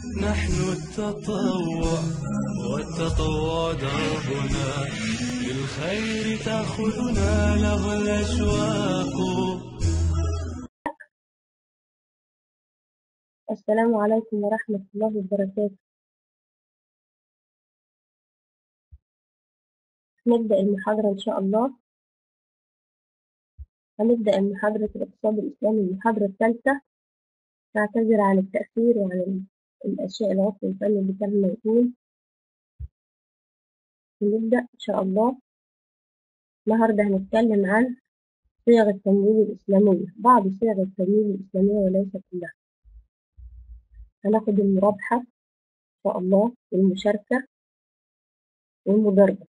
نحن التطوع والتطوع دربنا للخير تأخذنا له الأشواق السلام عليكم ورحمة الله وبركاته نبدأ المحاضرة إن شاء الله هنبدأ محاضرة الاقتصاد الإسلامي المحاضرة الثالثة نعتذر عن التأخير وعن الأشياء العطل الفني اللي كان موجود ونبدأ إن شاء الله النهاردة هنتكلم عن صيغ التمويل الإسلامية بعض صيغ التمويل الإسلامية وليس كلها هناخد المرابحة إن شاء الله والمشاركة والمضاربة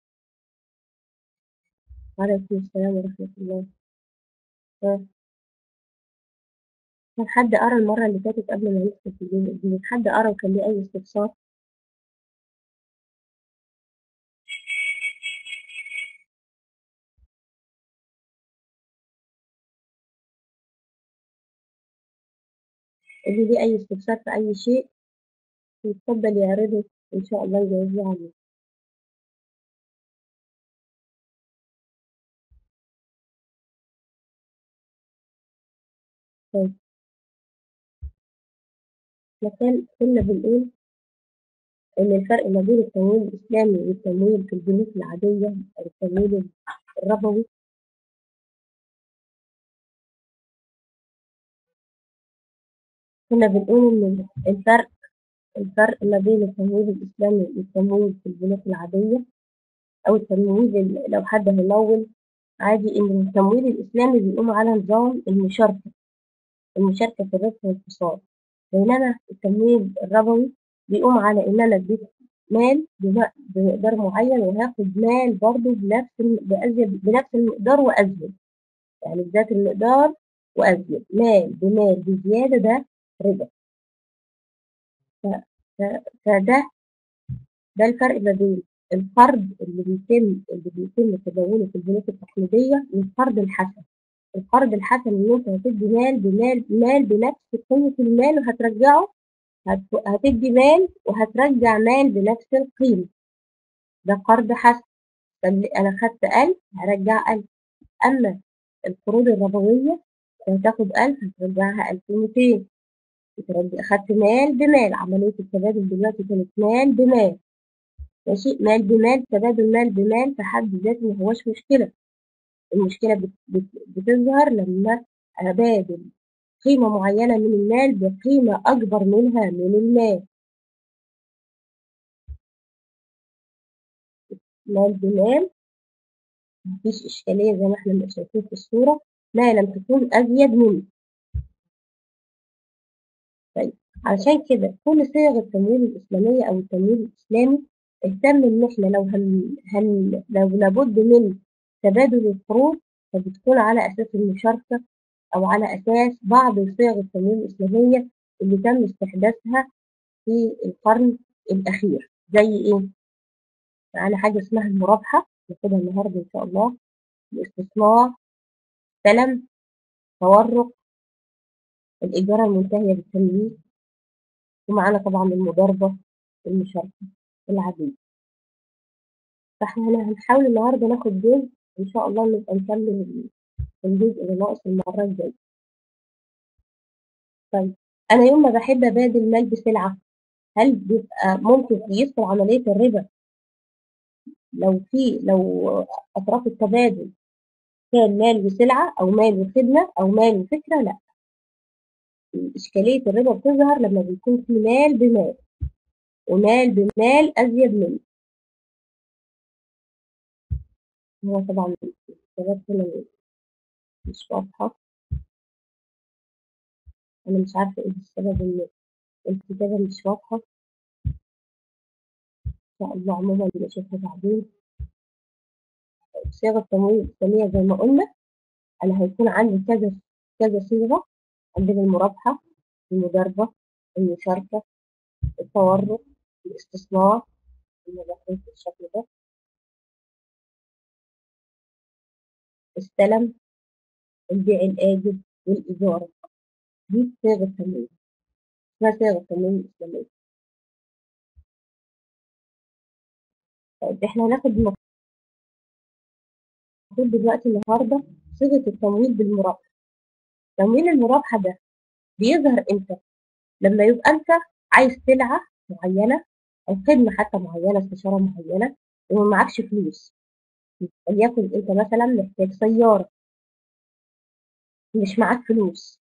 وعليكم السلام ورحمة الله ها. كان حد قرا المرة اللي فاتت قبل ما ندخل في الجزء الجديد حد قرا وكان ليه أي استفسار اللي ليه أي استفسار في أي شيء يتفضل يعرضه إن شاء الله نجاوبه عليه طيب إحنا كان كنا بنقول إن الفرق ما بين التمويل الإسلامي والتمويل في البنوك العادية أو التمويل الربوي كنا بنقول إن الفرق الفرق ما بين التمويل الإسلامي والتمويل في البنوك العادية أو التمويل ال- لو حد هيمول عادي إن التمويل الإسلامي بيقوم على نظام المشاركة المشاركة في الربح والاقتصاد بينما التمويل الربوي بيقوم على إن أنا اديت مال بم- بمقدار معين وهاخد مال برضه بنفس الم- بأزيد بنفس المقدار وأزيد يعني بذات المقدار وأزيد مال بمال بزيادة ده ربا ف- ف- فده ده الفرق ما بين القرض اللي بيتم اللي بيتم تداوله في البنوك التقليدية والقرض الحسن القرض الحسن ان انت هتدي مال بمال مال بنفس قيمة المال وهترجعه هت- هتدي مال وهترجع مال بنفس القيمة ده قرض حسن فاللي انا خدت ألف هرجع ألف اما القروض الربوية هتاخد ألف هترجعها ألف ومتين بترجع خدت مال بمال عملية التبادل دلوقتي كانت مال بمال ماشي مال بمال تبادل مال بمال في حد ذاته ما هوش مشكلة المشكلة بت- بت- بتظهر لما أبادل قيمة معينة من المال بقيمة أكبر منها من المال مال بمال مفيش إشكالية زي ما احنا شايفين في الصورة ما لم تكون أزيد منه طيب علشان كده كل صيغ التمويل الإسلامية أو التمويل الإسلامي اهتم إن احنا لو هن, هن لو لابد من تبادل القروض فبتكون على أساس المشاركة أو على أساس بعض صيغ التمويل الإسلامية اللي تم استحداثها في القرن الأخير زي إيه؟ معانا حاجة اسمها المرابحة ناخدها النهاردة إن شاء الله الاستثمار سلم تورق الإجارة المنتهية بالتمليك ومعانا طبعا المضاربة والمشاركة العادية فاحنا هن- هنحاول النهاردة ناخد جزء إن شاء الله نبقى نكمل الجزء اللي ناقص المرة الجاية طيب أنا يوم ما بحب أبادل مال بسلعة هل بيبقى ممكن يدخل عملية الربا لو في لو أطراف التبادل كان مال وسلعة أو مال وخدمة أو مال وفكرة لا إشكالية الربا بتظهر لما بيكون في مال بمال ومال بمال أزيد منه هو طبعا الكتابات هنا مش واضحة أنا مش عارفة إيه السبب إن الكتابة مش واضحة إن شاء الله عموما نشوفها بعدين صيغة التمويل الإسلامية زي ما قلنا أنا هيكون عندي كذا كذا صيغة عندنا المرابحة المضاربة المشاركة التورق الاستثمار المبادرات بالشكل ده السلم البيع الآجل والإيجار دي صيغة تمويل اسمها صيغة تمويل إسلامية طيب احنا هناخد المفروض دلوقتي النهارده صيغة التمويل بالمرابحة تمويل المرابحة ده بيظهر امتى؟ لما يبقى انت عايز سلعة معينة أو خدمة حتى معينة استشارة معينة وما معكش فلوس وليكن انت مثلا محتاج سيارة مش معاك فلوس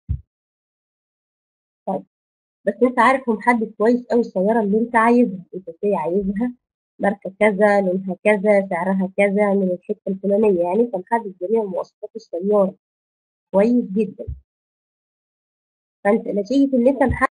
طيب بس انت عارف ومحدد كويس قوي السيارة اللي انت عايزها انت ازاي عايزها ماركة كذا لونها كذا سعرها كذا من الحتة الفلانية يعني انت محدد جميع مواصفات السيارة كويس جدا فانت نتيجة ان انت محدد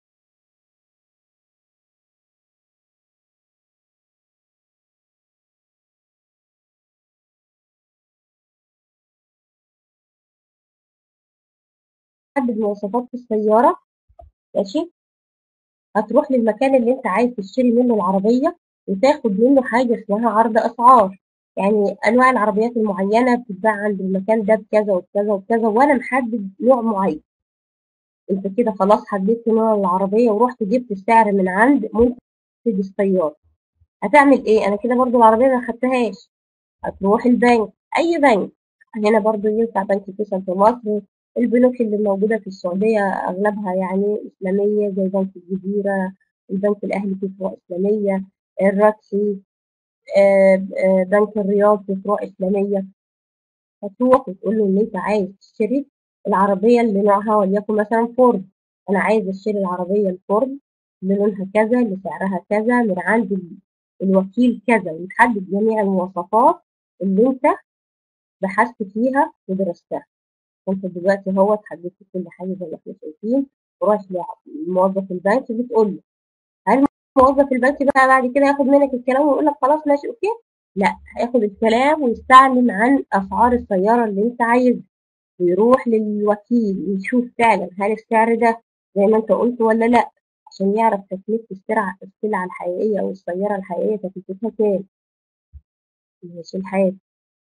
محدد مواصفات السيارة ماشي هتروح للمكان اللي انت عايز تشتري منه العربية وتاخد منه حاجة اسمها عرض أسعار يعني أنواع العربيات المعينة بتتباع عند المكان ده بكذا وبكذا وبكذا وأنا محدد نوع معين انت كده خلاص حددت نوع العربية ورحت جبت السعر من عند منتج السيارة هتعمل ايه انا كده برضو العربية ما خدتهاش هتروح البنك اي بنك هنا برضو ينفع بنك فيصل في مصر البنوك اللي موجودة في السعودية أغلبها يعني إسلامية زي بنك الجزيرة البنك الأهلي في فروع إسلامية الراتسي آه، آه، بنك الرياض في فروع إسلامية هتروح وتقول له إن أنت عايز تشتري العربية اللي نوعها وليكن مثلا فورد أنا عايز أشتري العربية الفورد اللي لونها كذا اللي سعرها كذا من عند ال- الوكيل كذا وتحدد جميع المواصفات اللي أنت بحثت فيها ودرستها فأنت دلوقتي هو اتحددت كل حاجة زي ما احنا شايفين ورايح لموظف البنك بتقول له هل موظف البنك بقى بعد كده ياخد منك الكلام ويقول لك خلاص ماشي اوكي لا هياخد الكلام ويستعلم عن اسعار السياره اللي انت عايزها ويروح للوكيل يشوف فعلا هل السعر ده زي ما انت قلت ولا لا عشان يعرف تكلفة السلعة السلعة الحقيقية أو السيارة الحقيقية تكلفتها كام ماشي الحال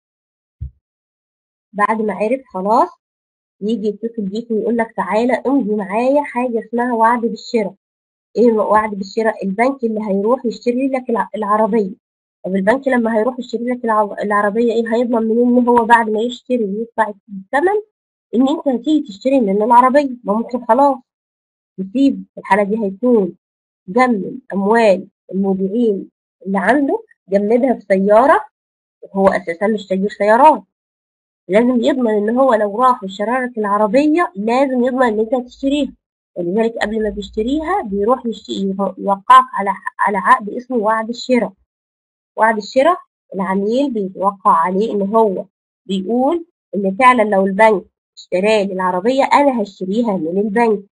بعد ما عرف خلاص يجي يتصل بيك ويقول لك تعالى امضي معايا حاجة اسمها وعد بالشراء ايه وعد بالشراء البنك اللي هيروح يشتري لك الع- العربية طب البنك لما هيروح يشتري لك الع- العربية ايه هيضمن منين ان هو بعد ما يشتري ويدفع الثمن ان انت هتيجي تشتري منه العربية ما ممكن خلاص يسيب في الحالة دي هيكون جمد أموال المودعين اللي عنده جمدها في سيارة هو أساسا مش تاجر سيارات لازم يضمن إن هو لو راح واشترى لك العربية لازم يضمن إن أنت هتشتريها ولذلك قبل ما بيشتريها بيروح يشتري يوقعك على على عقد اسمه وعد الشراء وعد الشراء العميل بيتوقع عليه إن هو بيقول إن فعلا لو البنك اشترى لي العربية أنا هشتريها من البنك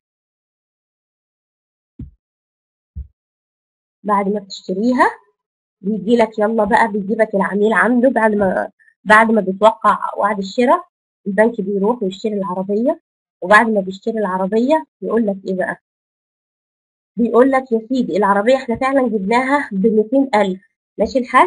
بعد ما بتشتريها بيجي لك يلا بقى بيجيبك العميل عنده بعد ما بعد ما بيتوقع وعد الشراء البنك بيروح ويشتري العربية وبعد ما بيشتري العربية يقول لك ايه بقى بيقول لك يا سيدي العربية احنا فعلا جبناها ب ألف ماشي الحال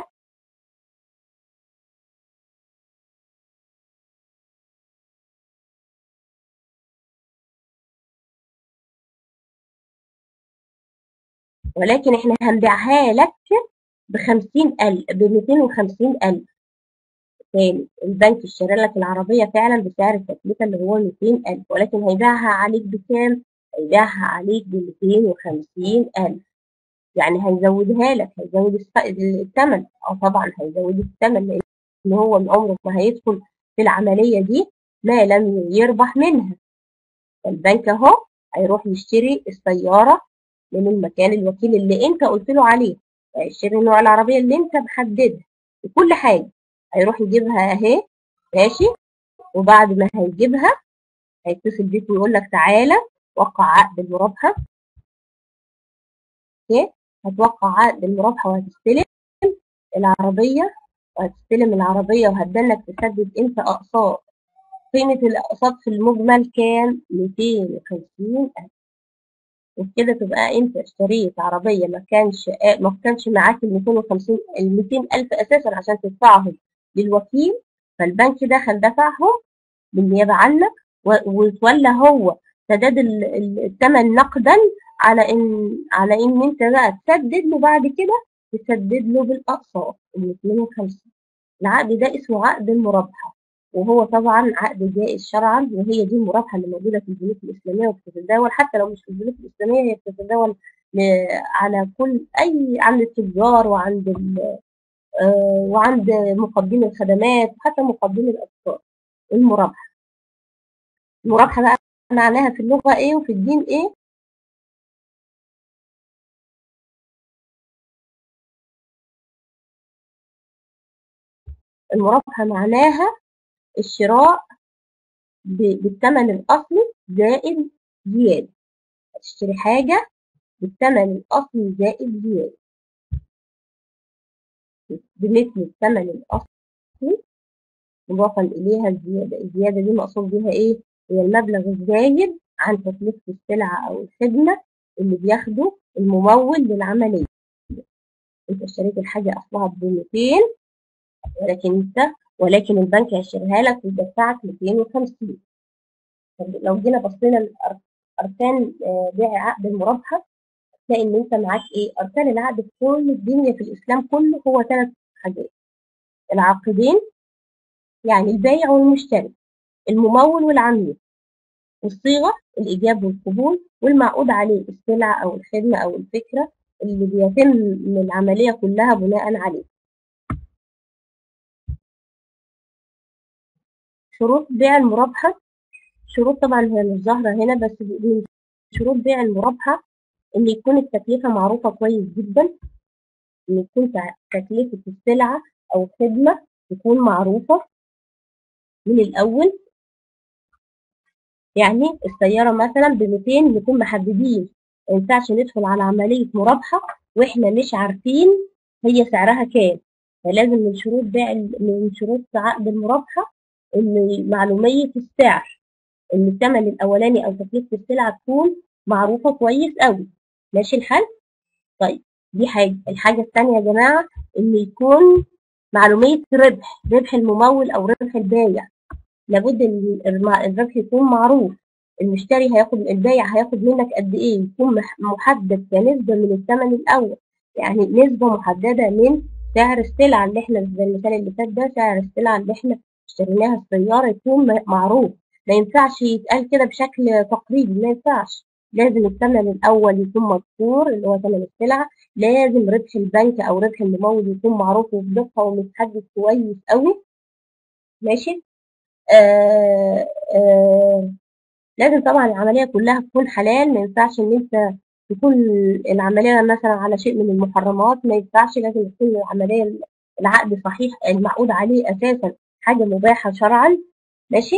ولكن احنا هنبيعها لك بخمسين ألف بميتين وخمسين ألف تاني البنك اشترى لك العربية فعلا بسعر التكلفة اللي هو ميتين ألف ولكن هيبيعها عليك بكام؟ هيبيعها عليك بميتين وخمسين ألف يعني هيزودها لك هيزود الس- الثمن اه طبعا هيزود الثمن لأن هو من عمره ما هيدخل في العملية دي ما لم يربح منها البنك اهو هيروح يشتري السيارة من المكان الوكيل اللي انت قلت له عليه هيشتري نوع العربية اللي انت محددها وكل حاجة هيروح يجيبها اهي ماشي وبعد ما هيجيبها هيتصل بيك ويقول لك تعالى وقع عقد المرابحة اوكي هتوقع عقد المرابحة وهتستلم العربية وهتستلم العربية وهتدنك تسدد انت اقساط قيمة الاقساط في المجمل كام 250 ألف وبكده تبقى انت اشتريت عربية ما كانش ما كانش معاك ال 250 ال 200 ألف أساسا عشان تدفعهم للوكيل فالبنك دخل دفعهم بالنيابة عنك و- وتولى هو سداد ال- ال- الثمن نقدا على ان على ان انت بقى تسدد له بعد كده تسدد له بالأقساط من اتنين وخمسين العقد ده اسمه عقد المرابحة وهو طبعا عقد جائز شرعا وهي دي المرابحة اللي موجودة في البنوك الإسلامية وبتتداول حتى لو مش في البنوك الإسلامية هي بتتداول ل- على كل أي عند التجار وعند ال- آه، وعند مقدمي الخدمات وحتى مقدمي الأفكار المرابحة المرابحة بقى معناها في اللغة إيه وفي الدين إيه المرابحة معناها الشراء ب- بالثمن الأصلي زائد زيادة تشتري حاجة بالثمن الأصلي زائد زيادة بمثل الثمن الأصلي مضافا إليها الزيادة الزيادة دي مقصود بيها إيه؟ هي المبلغ الزايد عن تكلفة السلعة أو الخدمة اللي بياخده الممول للعملية أنت اشتريت الحاجة أصلها ب 200 ولكن أنت ولكن البنك هيشتريها لك ويدفعك 250 طب لو جينا بصينا لأركان آه، بيع عقد المرابحة تلاقي إن أنت معاك إيه؟ أركان العقد في كل الدنيا في الإسلام كله هو ثلاث حاجات العاقدين يعني البايع والمشتري الممول والعميل والصيغة الإيجاب والقبول والمعقود عليه السلعة أو الخدمة أو الفكرة اللي بيتم من العملية كلها بناء عليه شروط بيع المرابحة شروط طبعا هي مش ظاهرة هنا بس من شروط بيع المرابحة إن يكون التكلفة معروفة كويس جدا إن يكون تع- تكلفة السلعة أو الخدمة تكون معروفة من الأول يعني السيارة مثلا ب 200 نكون محددين ما ينفعش ندخل على عملية مرابحة واحنا مش عارفين هي سعرها كام فلازم من شروط بيع ال- من شروط عقد المرابحة ان معلومية السعر ان الثمن الاولاني او تكلفة السلعة تكون معروفة كويس قوي ماشي الحال طيب دي حاجة الحاجة التانية يا جماعة ان يكون معلومية ربح ربح الممول او ربح البايع لابد ان الم- الربح يكون معروف المشتري هياخد البايع هياخد منك قد ايه يكون مح- محدد كنسبة من الثمن الاول يعني نسبة محددة من سعر السلعة اللي احنا زي المثال اللي فات ده سعر السلعة اللي احنا اشتريناها السيارة يكون م- معروف ما ينفعش يتقال كده بشكل تقريبي ما ينفعش لازم الثمن الأول يكون مذكور اللي هو ثمن السلعة لازم ربح البنك أو ربح الممول يكون معروف وبدقة ومتحدد كويس قوي ماشي آه آه لازم طبعا العملية كلها تكون حلال ما ينفعش ان انت تكون العملية مثلا على شيء من المحرمات ما ينفعش لازم تكون العملية العقد صحيح المعقود عليه اساسا حاجة مباحة شرعا ماشي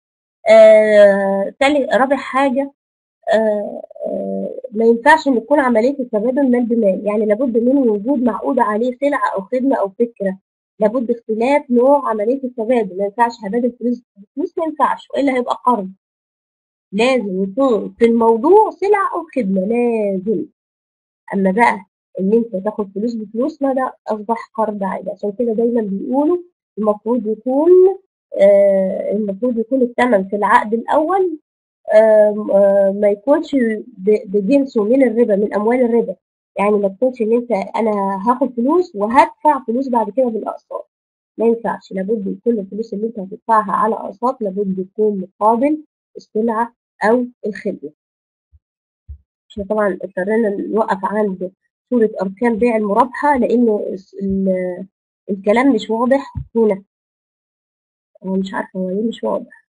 آه تالي رابع حاجة آه آه ما ينفعش ان تكون عملية التبادل مال بمال يعني لابد من وجود معقود عليه سلعة او خدمة او فكرة لابد اختلاف نوع عملية التبادل ما ينفعش هبادل فلوس بفلوس ما ينفعش والا هيبقى قرض لازم يكون في الموضوع سلعة أو خدمة لازم أما بقى إن أنت تاخد فلوس بفلوس ما ده أصبح قرض عادي عشان كده دايما بيقولوا المفروض يكون آه المفروض يكون الثمن في العقد الأول آه آه ما يكونش ب- بجنسه من الربا من أموال الربا يعني ما تكونش إن أنت أنا هاخد فلوس وهدفع فلوس بعد كده بالأقساط ما ينفعش لابد يكون الفلوس اللي أنت هتدفعها على أقساط لابد يكون مقابل السلعة أو الخدمة احنا طبعا اضطرينا نوقف عند سورة أركان بيع المرابحة لأنه الس- ال- الكلام مش واضح هنا أنا مش عارفة هو ليه مش واضح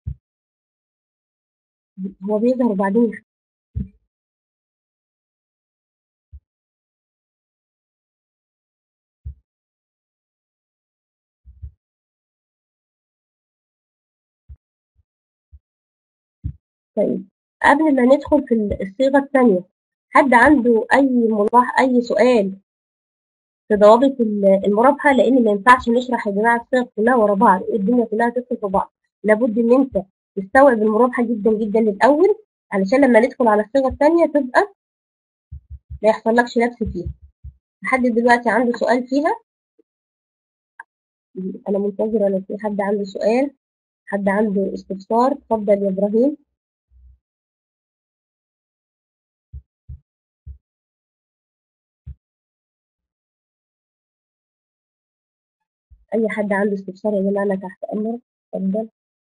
هو بيظهر وبعدين يختفي. طيب قبل ما ندخل في ال- الصيغة الثانية حد عنده أي ملاح أي سؤال في ضوابط ال- المرابحة لأن ما ينفعش نشرح يا جماعة الصيغ كلها ورا بعض الدنيا كلها تدخل في بعض لابد إن أنت تستوعب المرابحة جدا جدا الأول علشان لما ندخل على الصيغة الثانية تبقى ما يحصلكش نفس فيها لحد دلوقتي عنده سؤال فيها أنا منتظرة لو في حد عنده سؤال حد عنده استفسار اتفضل يا إبراهيم اي حد عنده استفسار يا جماعه انا تحت امر اتفضل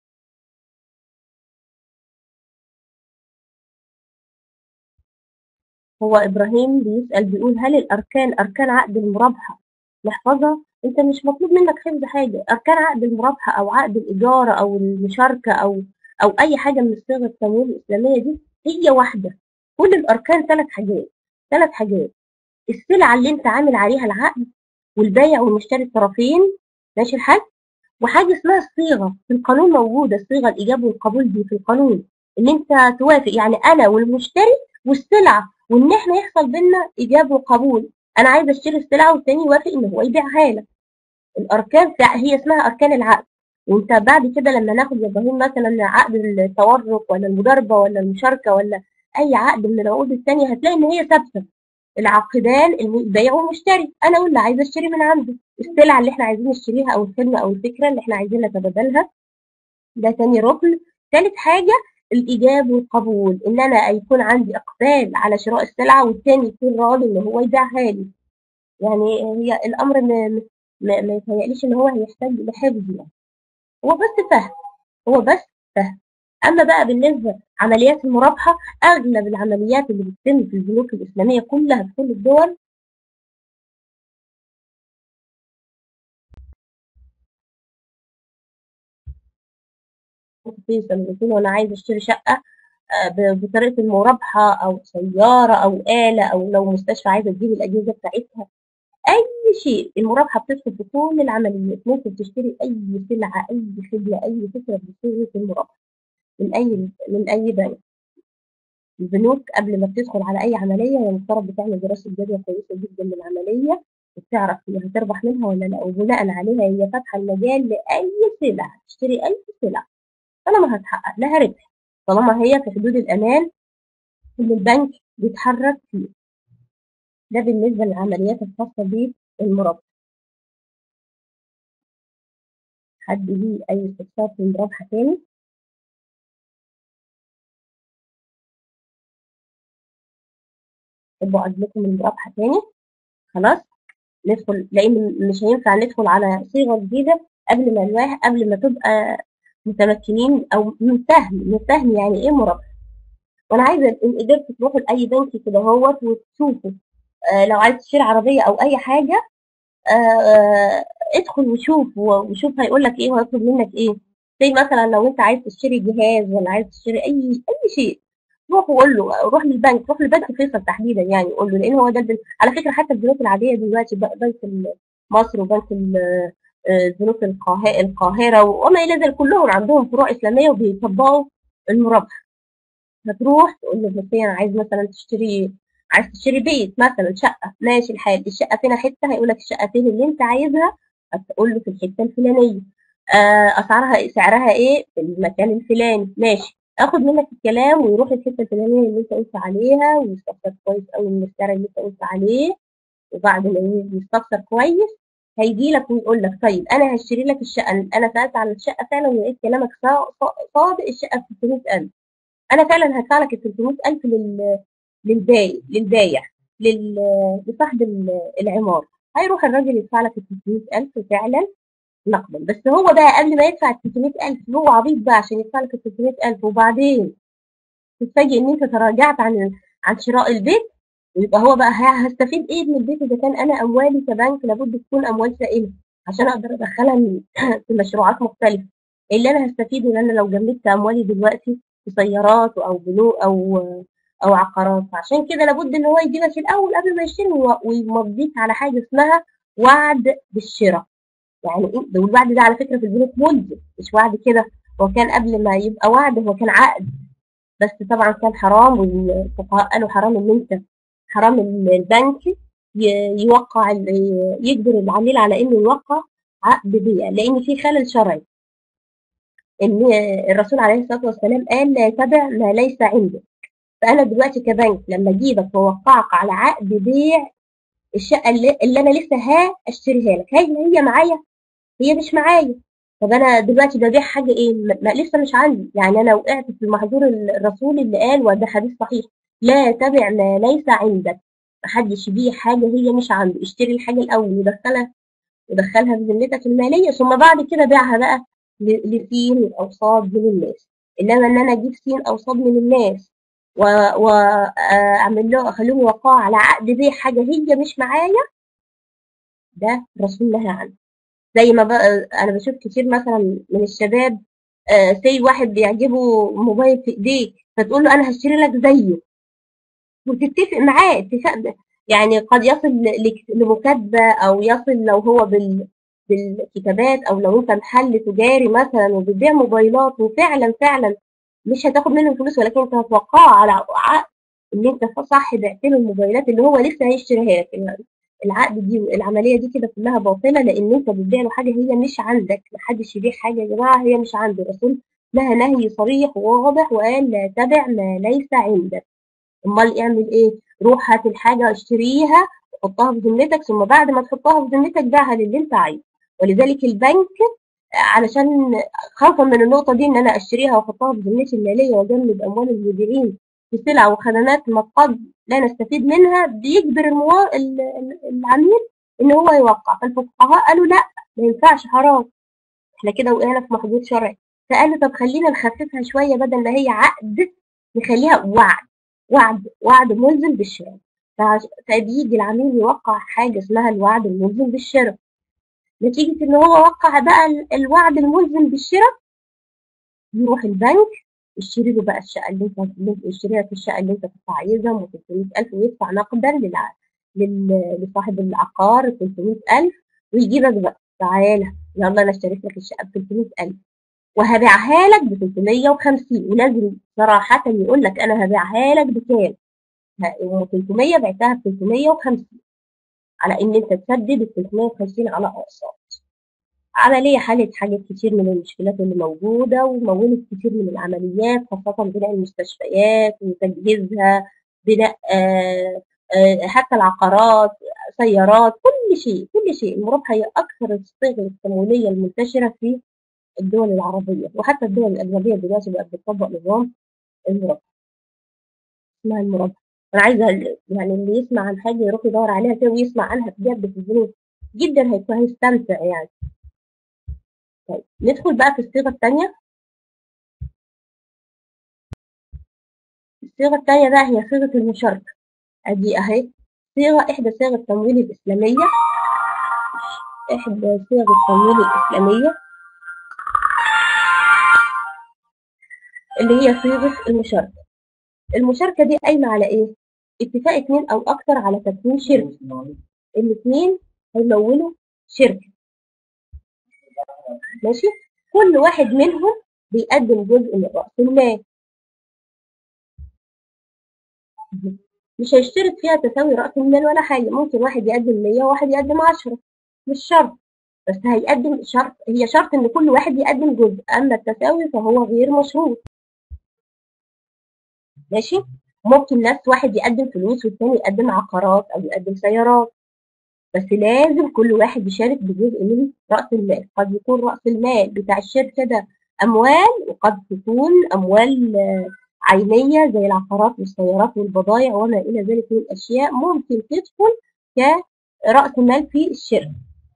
هو ابراهيم بيسال بيقول هل الاركان اركان عقد المرابحه نحفظها انت مش مطلوب منك حفظ حاجه اركان عقد المرابحه او عقد الاجاره او المشاركه او او اي حاجه من الصيغ التمويل الاسلاميه دي هي واحده كل الاركان ثلاث حاجات ثلاث حاجات السلعه اللي انت عامل عليها العقد والبايع والمشتري الطرفين ماشي الحال وحاجه اسمها الصيغه في القانون موجوده الصيغه الايجاب والقبول دي في القانون ان انت توافق يعني انا والمشتري والسلعه وان احنا يحصل بينا ايجاب وقبول انا عايزه اشتري السلعه والتاني يوافق ان هو يبيعها لك الاركان هي اسمها اركان العقد وانت بعد كده لما ناخد يا ابراهيم مثلا عقد التورق ولا المضاربه ولا المشاركه ولا اي عقد من العقود الثانيه هتلاقي ان هي ثابته العقدان البيع والمشتري انا واللي عايزه اشتري من عنده السلعه اللي احنا عايزين نشتريها او الخدمه او الفكره اللي احنا عايزين نتبادلها ده تاني ركن ثالث حاجه الايجاب والقبول ان انا يكون عندي اقبال على شراء السلعه والتاني يكون راضي ان هو يبيعها لي يعني هي الامر ما ما, ما يتهيأليش ان هو هيحتاج لحفظ يعني هو بس فهم هو بس فهم اما بقى بالنسبه عمليات المرابحه اغلب العمليات اللي بتتم في البنوك الاسلاميه كلها في كل الدول فيصل وانا عايزه اشتري شقه بطريقه المرابحه او سياره او اله او لو مستشفى عايزه تجيب الاجهزه بتاعتها اي شيء المرابحه بتدخل في كل العمليات ممكن تشتري اي سلعه اي خدمه اي فكره بتصير في المرابحه من اي من اي بنك البنوك قبل ما بتدخل على اي عمليه هي المفترض بتعمل دراسه جدوى كويسه جدا للعمليه وبتعرف هي هتربح منها ولا لا وبناء عليها هي فاتحه المجال لاي سلعه تشتري اي سلعه طالما هتحقق لها ربح طالما هي في حدود الامان اللي البنك بيتحرك فيه ده بالنسبه للعمليات الخاصه بالمرابحه حد ليه اي استفسار في المرابحه تاني تحبوا اعيد لكم المرابحه تاني خلاص ندخل لان مش هينفع ندخل على صيغه جديده قبل ما الواحد قبل ما تبقى متمكنين او من فهم من فهم يعني ايه مرابحه وانا عايزه ان قدرت تروحوا لاي بنك كده اهوت وتشوفوا آه لو عايز تشتري عربيه او اي حاجه آه ادخل وشوف وشوف هيقول لك ايه وهيطلب منك ايه زي مثلا لو انت عايز تشتري جهاز ولا عايز تشتري اي اي شيء روح وقول له روح للبنك روح لبنك فيصل تحديدا يعني قول له لان هو ده البنك. على فكره حتى البنوك العاديه دلوقتي بنك مصر وبنك البنوك القاهره وما الى ذلك كلهم عندهم فروع اسلاميه وبيطبقوا المرابحه هتروح تقول له مثلا عايز مثلا تشتري عايز تشتري بيت مثلا شقه ماشي الحال الشقه فينا حته هيقول لك الشقه فين اللي انت عايزها هتقول له في الحته الفلانيه اسعارها سعرها ايه في المكان الفلاني ماشي اخد منك الكلام ويروح الحته الفلانيه اللي انت قلت عليها ويستفسر كويس قوي من السعر اللي انت قلت عليه وبعد ما يستفسر كويس هيجي لك ويقول لك طيب انا هشتري لك الشقه انا سالت على الشقه فعلا ولقيت كلامك صادق الشقه ب 300000 انا فعلا هدفع لك ال 300000 لل للبايع للبايع لل... لصاحب العماره هيروح الراجل يدفع لك ال 300000 فعلا نقدا بس هو بقى قبل ما يدفع ال 300000 هو عبيط بقى عشان يدفع لك ال 300000 وبعدين تتفاجئ ان انت تراجعت عن عن شراء البيت ويبقى هو بقى هستفيد ايه من البيت اذا كان انا اموالي كبنك لابد تكون اموال سائله عشان اقدر ادخلها في مشروعات مختلفه اللي انا هستفيده ان انا لو جمدت اموالي دلوقتي في سيارات او بنوك او او عقارات عشان كده لابد ان هو يجيبك الاول قبل ما يشتري ويمضيك على حاجه اسمها وعد بالشراء يعني ايه ده والوعد ده على فكره في البنوك ملزم مش وعد كده هو كان قبل ما يبقى وعد هو كان عقد بس طبعا كان حرام والفقهاء قالوا حرام ان انت حرام البنك يوقع يجبر العميل على انه يوقع عقد بيع لان في خلل شرعي ان الرسول عليه الصلاه والسلام قال لا تبع ما ليس عندك فانا دلوقتي كبنك لما اجيبك واوقعك على عقد بيع الشقه اللي, اللي انا لسه ها اشتريها لك هي هي معايا هي مش معايا طب انا دلوقتي ببيع حاجه ايه ما لسه مش عندي يعني انا وقعت في المحظور الرسول اللي قال وده حديث صحيح لا تبع ما ليس عندك محدش يبيع حاجه هي مش عنده اشتري الحاجه الاول ودخلها ودخلها في ذمتك الماليه ثم بعد كده بيعها بقى ل- لسين او صاد من الناس انما ان انا اجيب سين او صاد من الناس واعمل له اخليهم يوقعوا على عقد بيع حاجه هي مش معايا ده الرسول نهى عنه زي ما بقى انا بشوف كتير مثلا من الشباب آه سي واحد بيعجبه موبايل في ايديه فتقول له انا هشتري لك زيه وتتفق معاه اتفاق ده. يعني قد يصل ل- لمكاتبة او يصل لو هو بال بالكتابات او لو انت محل تجاري مثلا وبتبيع موبايلات وفعلا فعلا مش هتاخد منهم فلوس ولكن انت هتوقعه على عقد ان انت صح بعت له الموبايلات اللي هو لسه هيشتريها لك العقد دي العمليه دي كده كلها باطله لان انت بتبيع له حاجه هي مش عندك محدش يبيع حاجه يا جماعه هي مش عنده الرسول نهى نهي صريح وواضح وقال لا تبع ما ليس عندك امال اعمل ايه روح هات الحاجه اشتريها وحطها في ذمتك ثم بعد ما تحطها في ذمتك بيعها للي انت عايزه ولذلك البنك علشان خوفا من النقطه دي ان انا اشتريها واحطها في ذمتي الماليه واجمد اموال المودعين في سلع وخدمات ما قد لا نستفيد منها بيجبر الموا... ال- ال- العميل ان هو يوقع فالفقهاء قالوا لا ما ينفعش حرام احنا كده وقعنا في محظور شرعي فقالوا طب خلينا نخففها شويه بدل ما هي عقد نخليها وعد وعد وعد ملزم بالشراء فعش- فبيجي العميل يوقع حاجه اسمها الوعد الملزم بالشراء نتيجه ان هو وقع بقى ال- الوعد الملزم بالشراء يروح البنك يشتري له بقى الشقه اللي انت اللي انت- يشتري لك الشقه اللي انت كنت عايزها ب 300000 ويدفع نقدا للع... لل... لصاحب العقار 300000 ويجيبك بقى تعالى يلا انا اشتريت لك الشقه ب 300000 وهبيعها لك ب 350 ولازم صراحه يقول لك انا هبيعها لك بكام؟ ه- ام 300 بعتها ب 350 على ان انت تسدد ال 350 على اقساط عملية حلت حاجات كتير من المشكلات اللي موجودة ومولت كتير من العمليات خاصة بناء المستشفيات وتجهيزها بناء آه، آه، حتى العقارات سيارات كل شيء كل شيء المرابحة هي أكثر الصيغ التمويلية المنتشرة في الدول العربية وحتى الدول الأجنبية دلوقتي بقت بتطبق نظام المرابحة اسمها المرابحة أنا عايزة ال- يعني اللي يسمع عن حاجة يروح يدور عليها كده ويسمع عنها بجد في البنوك جدا هيكون هيستمتع يعني طيب ندخل بقى في الصيغة الثانية الصيغة الثانية بقى هي صيغة المشاركة أدي أهي صيغة إحدى صيغ التمويل الإسلامية إحدى صيغ التمويل الإسلامية اللي هي صيغة المشاركة المشاركة دي قايمة على إيه؟ اتفاق اتنين أو أكتر على تكوين شركة الاتنين هيمولوا شركة ماشي كل واحد منهم بيقدم جزء من رأس المال مش هيشترط فيها تساوي رأس المال ولا حاجة ممكن واحد يقدم 100 وواحد يقدم 10 مش شرط بس هيقدم شرط هي شرط ان كل واحد يقدم جزء اما التساوي فهو غير مشروط ماشي ممكن ناس واحد يقدم فلوس والتاني يقدم عقارات او يقدم سيارات بس لازم كل واحد يشارك بجزء من رأس المال قد يكون رأس المال بتاع الشركة ده أموال وقد تكون أموال آه، عينية زي العقارات والسيارات والبضائع وما إلى ذلك من الأشياء ممكن تدخل كرأس مال في الشركة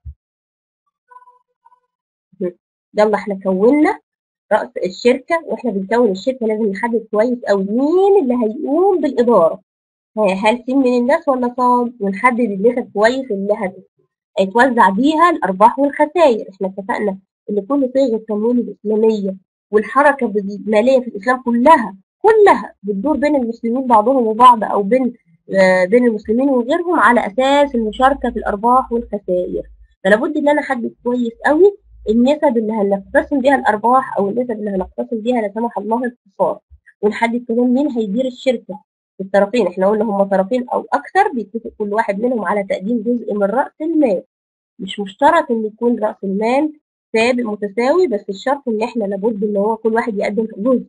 يلا احنا كونا رأس الشركة واحنا بنكون الشركة لازم نحدد كويس أوي مين اللي هيقوم بالإدارة ها، هل سين من الناس ولا صاد ونحدد النسب كويس اللي هت- هيتوزع بيها الأرباح والخسائر احنا اتفقنا إن كل صيغ التمويل الإسلامية والحركة المالية في الإسلام كلها كلها بتدور بين المسلمين بعضهم وبعض أو بين آه، بين المسلمين وغيرهم على أساس المشاركة في الأرباح والخسائر فلا بد إن أنا أحدد كويس قوي النسب اللي هنقتسم بيها الأرباح أو النسب اللي هنقتسم بيها لا سمح الله الخسارة ونحدد كمان مين هيدير الشركة الطرفين احنا قلنا هم طرفين أو أكثر بيتفق كل واحد منهم على تقديم جزء من رأس المال مش مشترط إن يكون رأس المال ثابت متساوي بس الشرط إن احنا لابد إن هو كل واحد يقدم جزء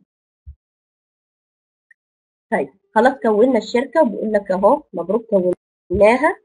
طيب خلاص كونا الشركة وبيقول لك أهو مبروك كوناها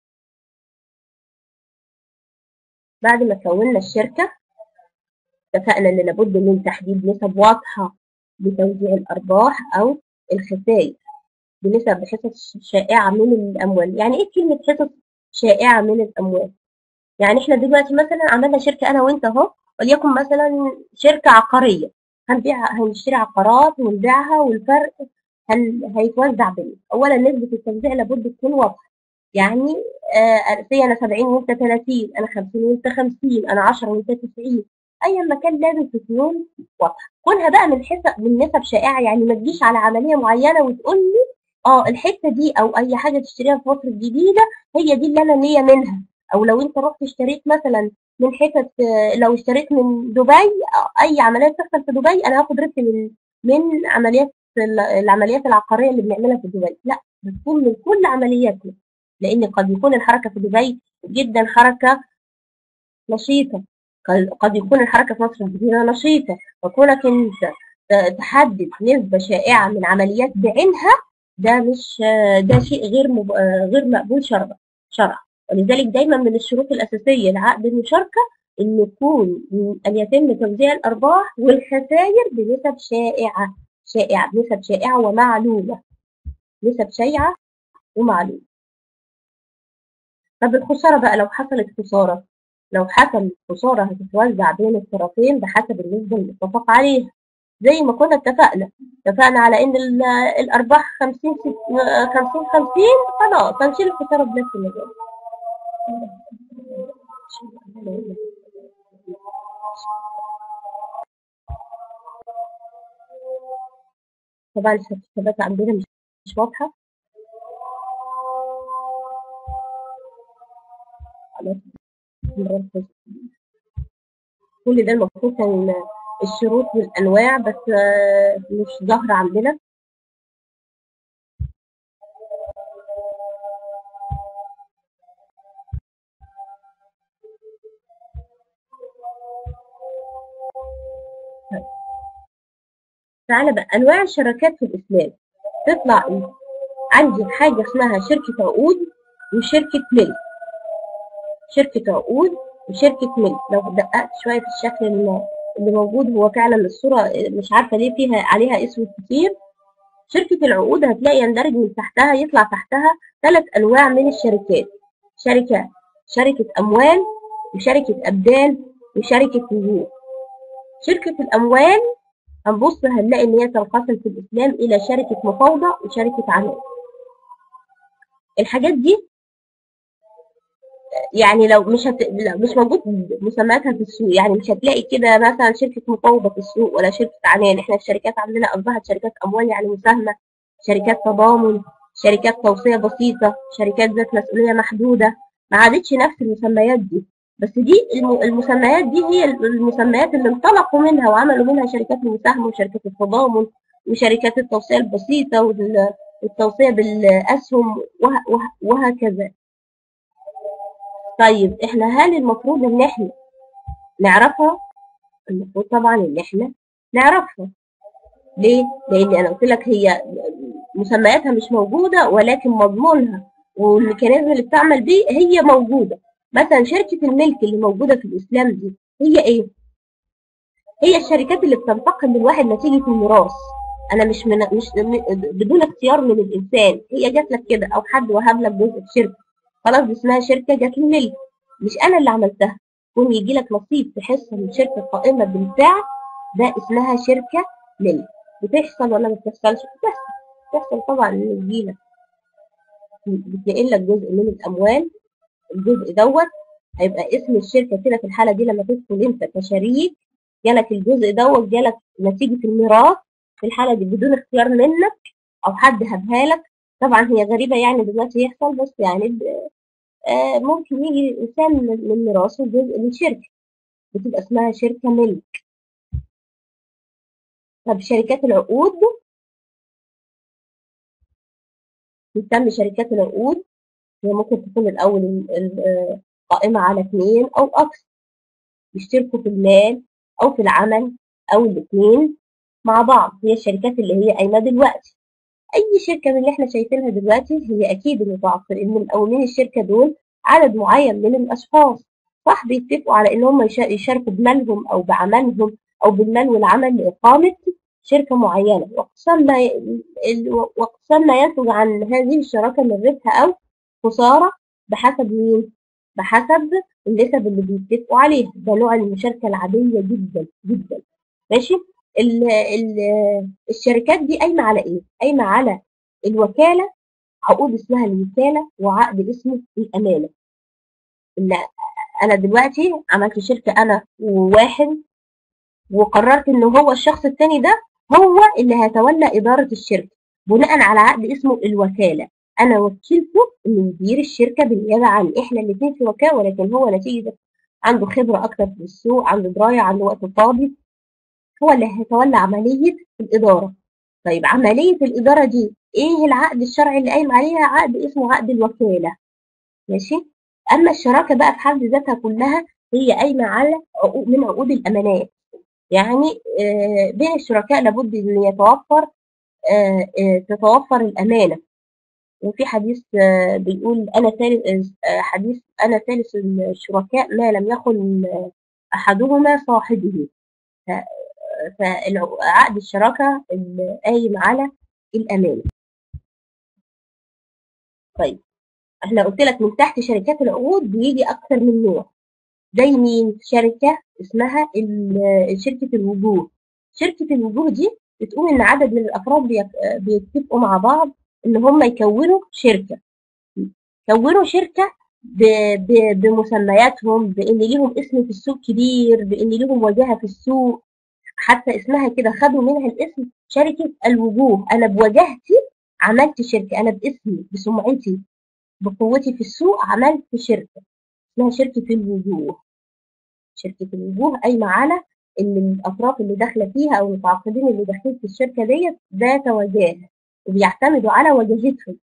بعد ما كونا الشركة اتفقنا إن لابد من تحديد نسب واضحة لتوزيع الأرباح أو الخسائر بنسب حصص شائعة من الأموال يعني إيه كلمة حصص شائعة من الأموال يعني احنا دلوقتي مثلا عملنا شركه انا وانت اهو وليكن مثلا شركه عقاريه هنبيع هنشتري عقارات ونبيعها والفرق هن... هيتوزع بينا اولا نسبه التوزيع لابد تكون واضحه يعني آه في انا 70 وانت 30 انا 50 وانت 50 انا 10 وانت 90 ايا ما كان لازم تكون واضحه كونها بقى من حسب من نسب شائعه يعني ما تجيش على عمليه معينه وتقول لي اه الحته دي او اي حاجه تشتريها في مصر الجديده هي دي اللي انا ليا منها او لو انت رحت اشتريت مثلا من حتت آه، لو اشتريت من دبي آه، اي عمليه بتحصل في دبي انا هاخد ربح من من عمليات ال- العمليات العقاريه اللي بنعملها في دبي لا بتكون من كل عملياتنا لان قد يكون الحركه في دبي جدا حركه نشيطه قد قد يكون الحركه في مصر الجديده نشيطه وكونك انت ت- تحدد نسبه شائعه من عمليات بعينها ده مش ده شيء غير مب... غير مقبول شرعا شرعا ولذلك دايما من الشروط الاساسيه لعقد المشاركه ان يكون ان يتم توزيع الارباح والخسائر بنسب شائعه شائعه بنسب شائعه ومعلومه نسب شائعه ومعلومه طب الخساره بقى لو حصلت خساره لو حصل خساره هتتوزع بين الطرفين بحسب النسبه المتفق عليها زي ما كنا اتفقنا اتفقنا على ان ال- الارباح 50 50 50 خلاص هنشيل الخساره بنفس النظام طبعا الحسابات عندنا مش مش واضحه خلاص نركز. كل ده المفروض كان الشروط والانواع بس آه، مش ظاهره عندنا تعالى بقى انواع الشراكات في الاسلام تطلع ايه عندي حاجه اسمها شركه عقود وشركه ملك شركه عقود وشركه ملك لو دققت شويه في الشكل اللي اللي موجود هو فعلا الصوره مش عارفه ليه فيها عليها اسود كتير شركه العقود هتلاقي يندرج من تحتها يطلع تحتها ثلاث انواع من الشركات شركه شركه اموال وشركه ابدان وشركه وجوه شركه الاموال هنبص هنلاقي ان هي تنقسم في الاسلام الى شركه مفاوضه وشركه عمل الحاجات دي يعني لو مش هت... لو مش موجود مسمياتها في السوق يعني مش هتلاقي كده مثلا شركه مفاوضه في السوق ولا شركه عنان احنا الشركات عندنا اصبحت شركات اموال يعني مساهمه شركات تضامن شركات توصيه بسيطه شركات ذات مسؤوليه محدوده ما عادتش نفس المسميات دي بس دي الم- المسميات دي هي المسميات اللي انطلقوا منها وعملوا منها شركات المساهمه وشركات التضامن وشركات التوصيه البسيطه وال- والتوصيه بالاسهم وه- وه- وهكذا طيب احنا هل المفروض ان احنا نعرفها المفروض طبعا ان احنا نعرفها ليه لان انا قلت لك هي مسمياتها مش موجوده ولكن مضمونها والميكانيزم اللي بتعمل بيه هي موجوده مثلا شركه الملك اللي موجوده في الاسلام دي هي ايه هي الشركات اللي بتنتقل للواحد نتيجه الميراث انا مش من مش م- بدون اختيار من الانسان هي جات لك كده او حد وهب لك جزء في شركه خلاص دي اسمها شركه جات لي ملك مش انا اللي عملتها كون يجي لك نصيب في حصه من شركه قائمه بالفعل ده اسمها شركه ملك بتحصل ولا ما بتحصلش بتحصل بتحصل طبعا ان يجي لك بتنقل لك جزء من الاموال الجزء دوت هيبقى اسم الشركه كده في الحاله دي لما تدخل انت كشريك جالك الجزء دوت جالك نتيجه الميراث في الحاله دي بدون اختيار منك او حد هبها لك طبعا هي غريبه يعني دلوقتي يحصل بس يعني ب- آه، ممكن يجي انسان من من ميراثه جزء من شركه بتبقى اسمها شركه ملك طب شركات العقود تسمي شركات العقود هي ممكن تكون الأول ال- ال- آه، قائمة على اثنين أو أكثر يشتركوا في المال أو في العمل أو الاثنين مع بعض هي الشركات اللي هي قايمة دلوقتي أي شركة من اللي احنا شايفينها دلوقتي هي أكيد المضاعف لأن مقومين الشركة دول عدد معين من الأشخاص صح بيتفقوا على إن هم يشا- يشاركوا بمالهم أو بعملهم أو بالمال والعمل لإقامة شركة معينة واقسام ما ي- ال- واقسام ما ينتج عن هذه الشراكة من ربح أو خسارة بحسب مين؟ بحسب النسب اللي بيتفقوا عليها ده نوع المشاركة العادية جدا جدا ماشي ال ال الشركات دي قايمة على ايه؟ قايمة على الوكالة عقود اسمها الوكالة وعقد اسمه الأمانة إن أنا دلوقتي عملت شركة أنا وواحد وقررت إن هو الشخص التاني ده هو اللي هيتولى إدارة الشركة بناء على عقد اسمه الوكالة أنا وكلته إنه يدير الشركة بالنيابة عن إحنا الاتنين في وكالة ولكن هو نتيجة عنده خبرة أكتر في السوق عنده دراية عنده وقت فاضي هو اللي هيتولى عملية الإدارة طيب عملية الإدارة دي إيه العقد الشرعي اللي قايم عليها عقد اسمه عقد الوكالة ماشي أما الشراكة بقى في حد ذاتها كلها هي قايمة على عقود من عقود الأمانات يعني آه، بين الشركاء لابد أن يتوفر آه، آه، تتوفر الأمانة وفي حديث آه، بيقول أنا ثالث آه، حديث أنا ثالث الشركاء ما لم يخن آه، أحدهما صاحبه فعقد الشراكة اللي قايم على الأمانة طيب احنا قلت لك من تحت شركات العقود بيجي أكثر من نوع زي مين شركة اسمها ال- شركة الوجوه شركة الوجوه دي بتقول إن عدد من الأفراد بيت- بيتفقوا مع بعض إن هم يكونوا شركة كونوا شركة ب- ب- بمسمياتهم بإن ليهم اسم في السوق كبير بإن ليهم وجاهة في السوق حتى اسمها كده خدوا منها الاسم شركة الوجوه أنا بوجاهتي عملت شركة أنا باسمي بسمعتي بقوتي في السوق عملت شركة اسمها شركة الوجوه شركة الوجوه قايمة على إن الأطراف اللي داخلة فيها أو المتعاقدين اللي داخلين في الشركة ديت ذات وجاهة وبيعتمدوا على وجاهتهم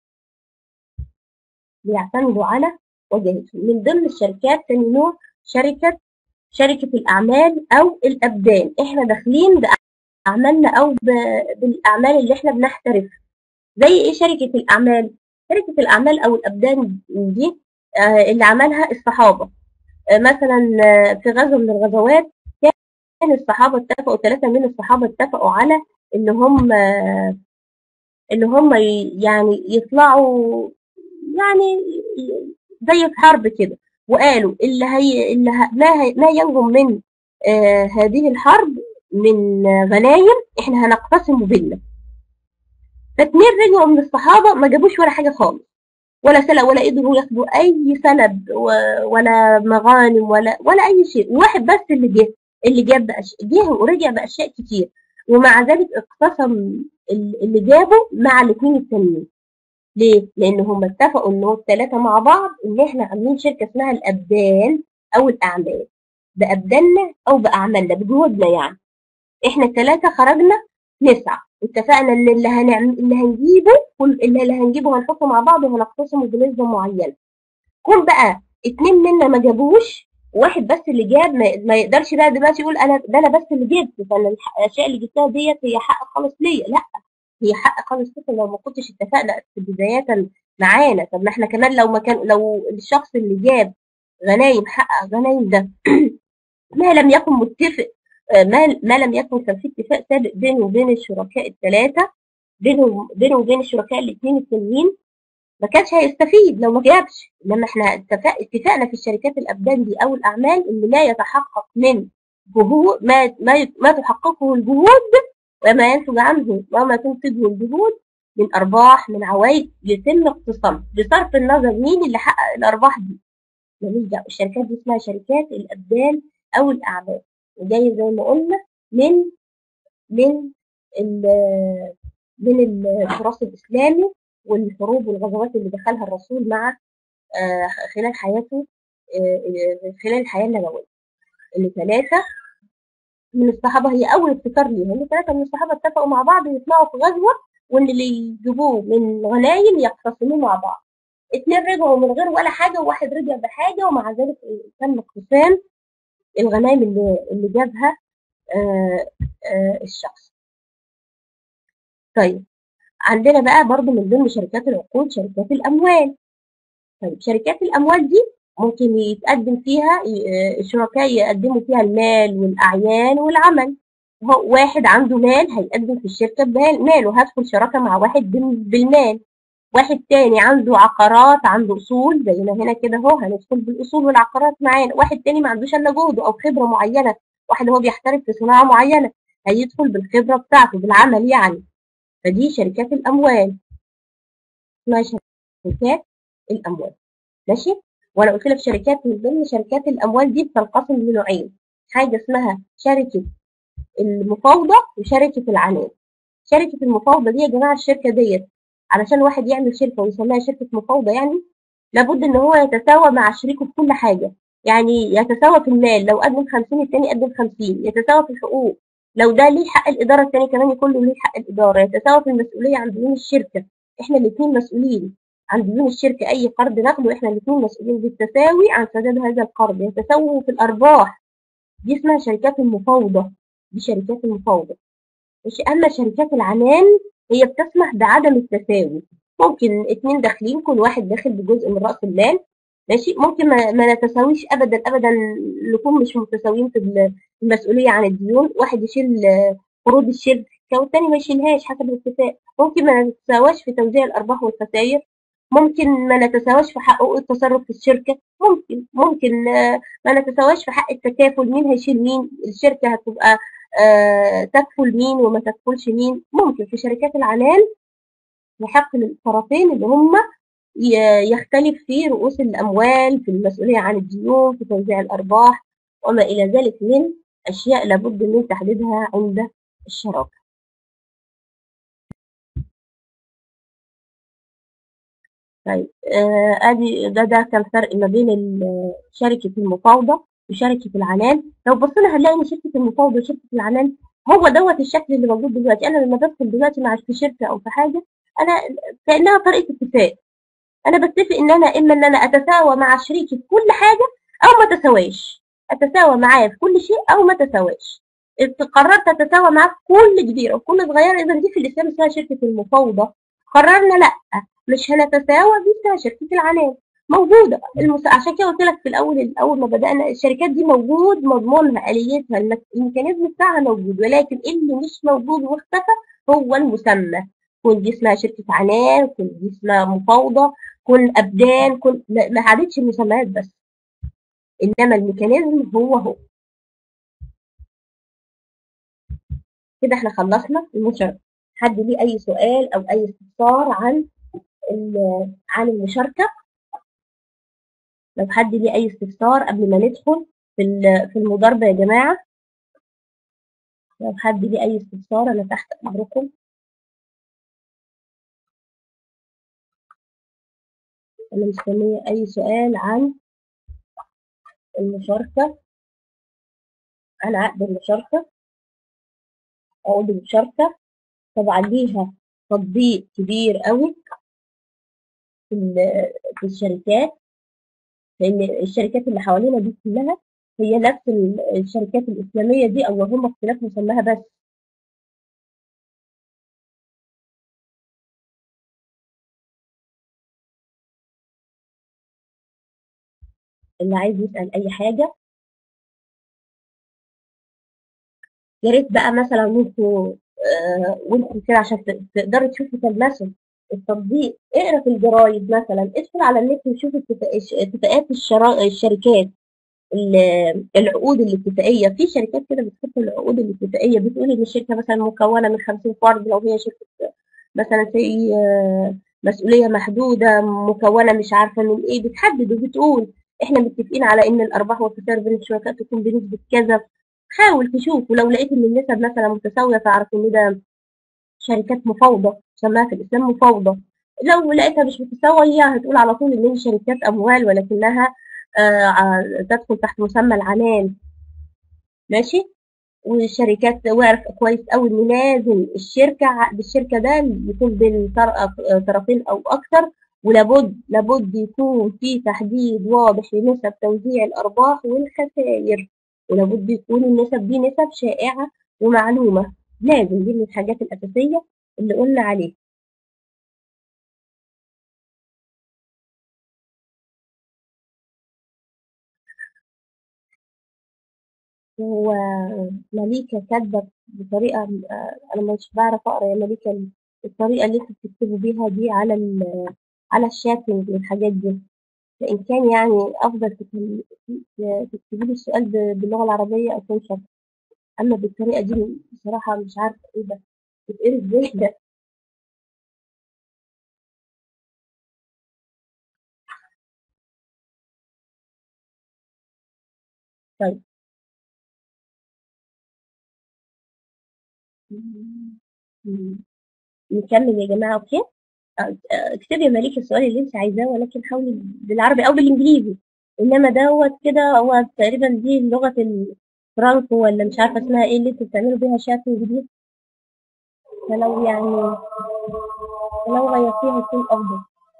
بيعتمدوا على وجاهتهم من ضمن الشركات تاني نوع شركة شركة الأعمال أو الأبدان إحنا داخلين بأعمالنا أو ب- بالأعمال اللي إحنا بنحترفها زي إيه شركة الأعمال؟ شركة الأعمال أو الأبدان دي آه، اللي عملها الصحابة آه، مثلا آه، في غزوة من الغزوات كان الصحابة اتفقوا ثلاثة من الصحابة اتفقوا على إن هم آه، إن هم ي- يعني يطلعوا يعني ي- زي في حرب كده وقالوا اللي هي اللي ه... ما هي... ما ينجم من آه هذه الحرب من آه، غنايم احنا هنقتسم بينا فاتنين رجعوا من الصحابة ما جابوش ولا حاجة خالص ولا سلة ولا قدروا ياخدوا أي سند و- ولا مغانم ولا ولا أي شيء واحد بس اللي جه اللي جاب بأش... جه ورجع بأشياء كتير ومع ذلك اقتسم ال- اللي جابه مع الاثنين التانيين ليه؟ لأن هم اتفقوا إن هو الثلاثة مع بعض إن إحنا عاملين شركة اسمها الأبدان أو الأعمال بأبداننا أو بأعمالنا بجهودنا يعني إحنا الثلاثة خرجنا نسعى اتفقنا إن اللي هنعمل اللي هنجيبه كل اللي اللي هنجيبه هنحطه مع بعض وهنقتسمه بنسبة معينة كون بقى اتنين منا ما جابوش واحد بس اللي جاب ما, ما يقدرش بقى دلوقتي يقول انا ده انا بس اللي جبت فانا الح- الاشياء اللي جبتها ديت هي حق خالص ليا لا هي حق خالص ليا لو ما كنتش اتفقنا بداية معانا طب ما احنا كمان لو ما كان لو الشخص اللي جاب غنايم حقق غنايم ده ما لم يكن متفق آه، ما ما لم يكن كان في اتفاق سابق بينه وبين الشركاء الثلاثه بينه بينه وبين الشركاء الاثنين التانيين ما كانش هيستفيد لو ما جابش انما احنا اتفق اتفقنا في الشركات الابدان دي او الاعمال ان لا يتحقق من جهود ما ما ما تحققه الجهود وما ينتج عنه وما تنتجه الجهود من ارباح من عوائد يتم اقتصادها بصرف النظر مين اللي حقق الارباح دي ماليش دعوه الشركات دي اسمها شركات الابدان او الاعمال وجايه زي ما قلنا من من ال- من التراث الاسلامي والحروب والغزوات اللي دخلها الرسول مع آه، خلال حياته آه، آه، خلال الحياه النبويه اللي ثلاثه من الصحابه هي اول ابتكار ليهم ان ثلاثه من الصحابه اتفقوا مع بعض يطلعوا في غزوه وان اللي يجيبوه من غنايم يقتسموه مع بعض اتنين رجعوا من غير ولا حاجه وواحد رجع بحاجه ومع ذلك تم اقتسام الغنايم اللي اللي جابها آه، آه، الشخص طيب عندنا بقى برضو من ضمن شركات العقود شركات الأموال طيب شركات الأموال دي ممكن يتقدم فيها آه، الشركاء يقدموا فيها المال والأعيان والعمل هو واحد عنده مال هيقدم في الشركة بمال- ماله هدخل شراكة مع واحد بال- بالمال واحد تاني عنده عقارات عنده اصول زينا هنا كده اهو هندخل بالاصول والعقارات معانا واحد تاني ما عندوش الا جهده او خبره معينه واحد هو بيحترف في صناعه معينه هيدخل بالخبره بتاعته بالعمل يعني فدي شركات الاموال اسمها شركات الاموال ماشي وانا قلت لك شركات من ضمن شركات الاموال دي بتنقسم لنوعين حاجه اسمها شركه المفاوضه وشركه العنان شركه المفاوضه دي يا جماعه الشركه ديت علشان واحد يعمل شركه ويسميها شركه مفاوضه يعني لابد ان هو يتساوى مع شريكه في كل حاجه يعني يتساوى في المال لو قدم 50 التاني يقدم 50 يتساوى في الحقوق لو ده ليه حق الاداره التاني كمان يكون له ليه حق الاداره يتساوى في المسؤوليه عن ديون الشركه احنا الاثنين مسؤولين عن ديون الشركه اي قرض ناخده احنا الاثنين مسؤولين بالتساوي عن سداد هذا القرض يتساووا في الارباح دي اسمها شركات المفاوضه دي شركات المفاوضه مش اما شركات العنان هي بتسمح بعدم التساوي ممكن اتنين داخلين كل واحد داخل بجزء من راس المال ماشي ممكن ما, ما نتساويش ابدا ابدا نكون مش متساويين في المسؤوليه عن الديون واحد يشيل قروض الشركه والتاني ما يشيلهاش حسب الاتفاق ممكن ما نتساواش في توزيع الارباح والخسائر ممكن ما نتساواش في حقوق التصرف في الشركه ممكن ممكن ما نتساواش في حق التكافل مين هيشيل مين الشركه هتبقى تكفل مين وما تكفلش مين ممكن في شركات العنان يحق للطرفين اللي هم يختلف في رؤوس الأموال في المسؤولية عن الديون في توزيع الأرباح وما إلى ذلك من أشياء لابد من تحديدها عند الشراكة طيب آه ادي ده ده كان فرق ما بين شركة المفاوضة وشركة العنان لو بصينا هنلاقي ان شركة المفاوضة وشركة العنان هو دوت الشكل اللي موجود دلوقتي انا لما بدخل دلوقتي مع في شركة او في حاجة انا كانها طريقة اتفاق انا بتفق ان انا اما ان انا اتساوى مع شريكي في كل حاجة او ما اتساواش اتساوى معاه في كل شيء او ما اتساواش قررت اتساوى معاه في كل كبيرة وكل صغيرة اذا دي في الاسلام اسمها شركة المفاوضة قررنا لا مش هنتساوى دي اسمها شركة العنان موجودة المس... عشان كده قلت لك في الأول أول ما بدأنا الشركات دي موجود مضمونها آليتها الميكانيزم بتاعها موجود ولكن اللي مش موجود واختفى هو المسمى كل دي اسمها شركة عنان كل دي اسمها مفاوضة كل أبدان كل ما عادتش المسميات بس إنما الميكانيزم هو هو كده احنا خلصنا المشاركة حد ليه أي سؤال أو أي استفسار عن عن المشاركة لو حد ليه أي استفسار قبل ما ندخل في في المضاربة يا جماعة لو حد ليه أي استفسار أنا تحت أمركم أنا مستنية أي سؤال عن المشاركة عن عقد المشاركة عقود المشاركة طبعا ليها تطبيق كبير قوي في الشركات لان الشركات اللي حوالينا دي كلها هي نفس الشركات الاسلاميه دي اللهم اختلاف مسماها بس اللي عايز يسال اي حاجه يا ريت بقى مثلا انتوا آه وانتوا كده عشان تقدروا تشوفوا تلمسوا التطبيق اقرا في الجرايد مثلا ادخل على النت وشوف اتفاقات الشركات العقود الاتفاقيه في شركات كده بتحط العقود الاتفاقيه بتقول ان الشركه مثلا مكونه من 50 فرد لو هي شركه مثلا في مسؤوليه محدوده مكونه مش عارفه من ايه بتحدد وبتقول احنا متفقين على ان الارباح والخسائر بين الشركاء تكون بنسبه كذا حاول تشوف ولو لقيت ان النسب مثلا متساويه فاعرف ان ده شركات مفاوضه سماها في الاسلام مفاوضه لو لقيتها مش متساويه هتقول على طول ان هي شركات اموال ولكنها آه تدخل تحت مسمى العنان ماشي والشركات واعرف كويس قوي ان لازم الشركه عقد الشركه ده يكون بين طرفين او اكثر ولابد لابد يكون في تحديد واضح لنسب توزيع الارباح والخسائر ولابد يكون النسب دي نسب شائعه ومعلومه لازم دي من الحاجات الاساسيه اللي قلنا عليه هو مليكة كاتبة بطريقة أنا مش بعرف أقرأ يا مليكة الطريقة اللي انتوا بتكتبوا بيها دي على ال على الشاتنج والحاجات دي فإن كان يعني أفضل تكتبي تكتبي لي السؤال ب- باللغة العربية أكون شاطرة أما بالطريقة دي بصراحة مش عارفة إيه ده بتقري إزاي ده طيب م- نكمل يا جماعة أوكي آه، آه، اكتبي يا مليكة السؤال اللي انت عايزاه ولكن حاولي بالعربي او بالانجليزي انما دوت كده هو تقريبا دي لغة الفرانكو ولا مش عارفة اسمها ايه اللي انتوا بتعملوا بيها شاتنج دي فلو يعني لو غيرتيها يكون افضل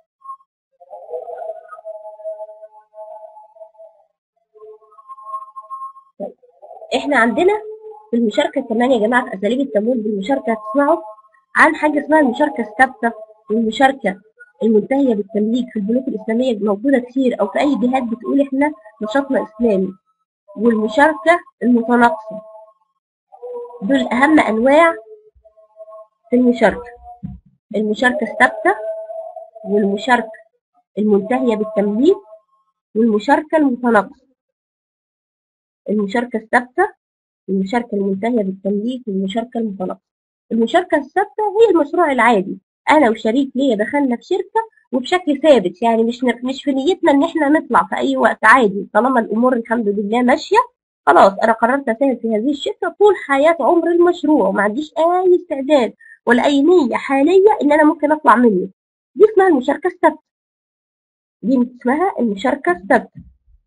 طيب. احنا عندنا في المشاركة كمان يا جماعة في اساليب التمويل بالمشاركة تسمعوا عن حاجة اسمها المشاركة الثابتة والمشاركة المنتهية بالتمليك في البنوك الإسلامية موجودة كتير أو في أي جهات بتقول إحنا نشاطنا إسلامي والمشاركة المتناقصة دول أهم أنواع في المشاركة المشاركة الثابتة والمشاركة المنتهية بالتمليك والمشاركة المتناقصة المشاركة الثابتة المشاركة المنتهية بالتمليك والمشاركة المتناقصة المشاركة الثابتة هي المشروع العادي أنا وشريك ليا دخلنا في شركة وبشكل ثابت يعني مش مش في نيتنا إن إحنا نطلع في أي وقت عادي طالما الأمور الحمد لله ماشية خلاص أنا قررت أساهم في هذه الشركة طول حياة عمر المشروع وما عنديش أي استعداد ولا أي نية حالية إن أنا ممكن أطلع منه دي اسمها المشاركة الثابتة دي اسمها المشاركة الثابتة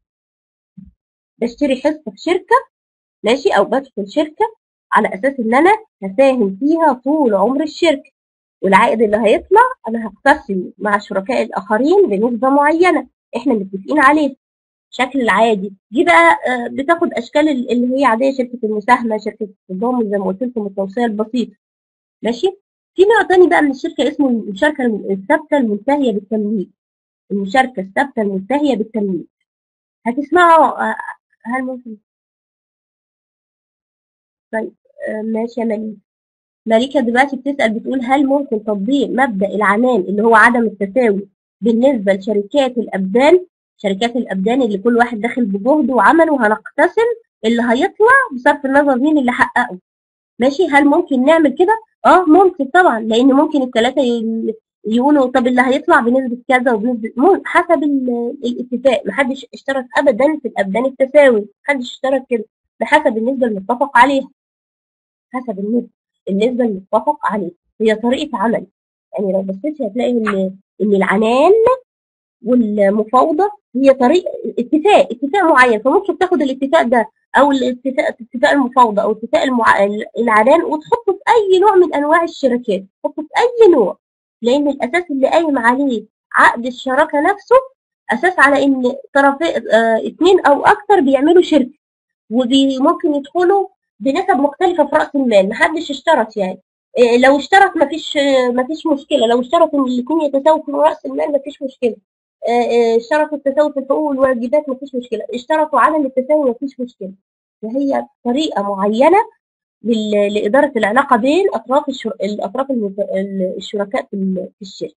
بشتري حصة في شركة ماشي أو بدخل شركة على أساس إن أنا هساهم فيها طول عمر الشركة والعائد اللي هيطلع أنا هقتسم مع الشركاء الآخرين بنسبة معينة إحنا متفقين عليها الشكل العادي دي بقى آه، بتاخد أشكال ال- اللي هي عادية شركة المساهمة شركة التضامن زي ما قلت لكم التوصية البسيطة ماشي في نوع تاني بقى من الشركة اسمه المشاركة الم- الثابتة المنتهية بالتمليك المشاركة الثابتة المنتهية بالتمليك هتسمعوا آه، هل ممكن طيب آه، ماشي يا مليك مليكة دلوقتي بتسأل بتقول هل ممكن تطبيق مبدأ العنان اللي هو عدم التساوي بالنسبة لشركات الأبدان شركات الأبدان اللي كل واحد داخل بجهده وعمله وهنقتسم اللي هيطلع بصرف النظر مين اللي حققه ماشي هل ممكن نعمل كده؟ اه ممكن طبعا لأن ممكن الثلاثة ي- يقولوا طب اللي هيطلع بنسبة كذا وبنسبة مو- حسب ال- الاتفاق محدش اشترط أبدا في الأبدان التساوي محدش اشترط كده بحسب النسبة المتفق عليها حسب النسبة النسبة المتفق عليها هي طريقة عمل يعني لو بصيتي هتلاقي ان ان العنان والمفاوضة هي طريقة اتفاق اتفاق معين فممكن تاخد الاتفاق ده او الاتفاق اتفاق المفاوضة او اتفاق المع... العنان وتحطه في اي نوع من انواع الشركات تحطه في اي نوع لان الاساس اللي قايم عليه عقد الشراكة نفسه اساس على ان طرفين اه اتنين او اكتر بيعملوا شركة وممكن يدخلوا بنسب مختلفة في رأس المال محدش اشترط يعني إيه، لو اشترط مفيش آه، مفيش مشكلة لو اشترط ان الاثنين يتساووا في رأس المال مفيش مشكلة آه، آه، اشترطوا التساوي في الحقوق والواجبات مفيش مشكلة اشترطوا عدم التساوي مفيش مشكلة فهي طريقة معينة لل- لإدارة العلاقة بين أطراف الشر... الأطراف المت... ال- الشركاء في ال- في الشركة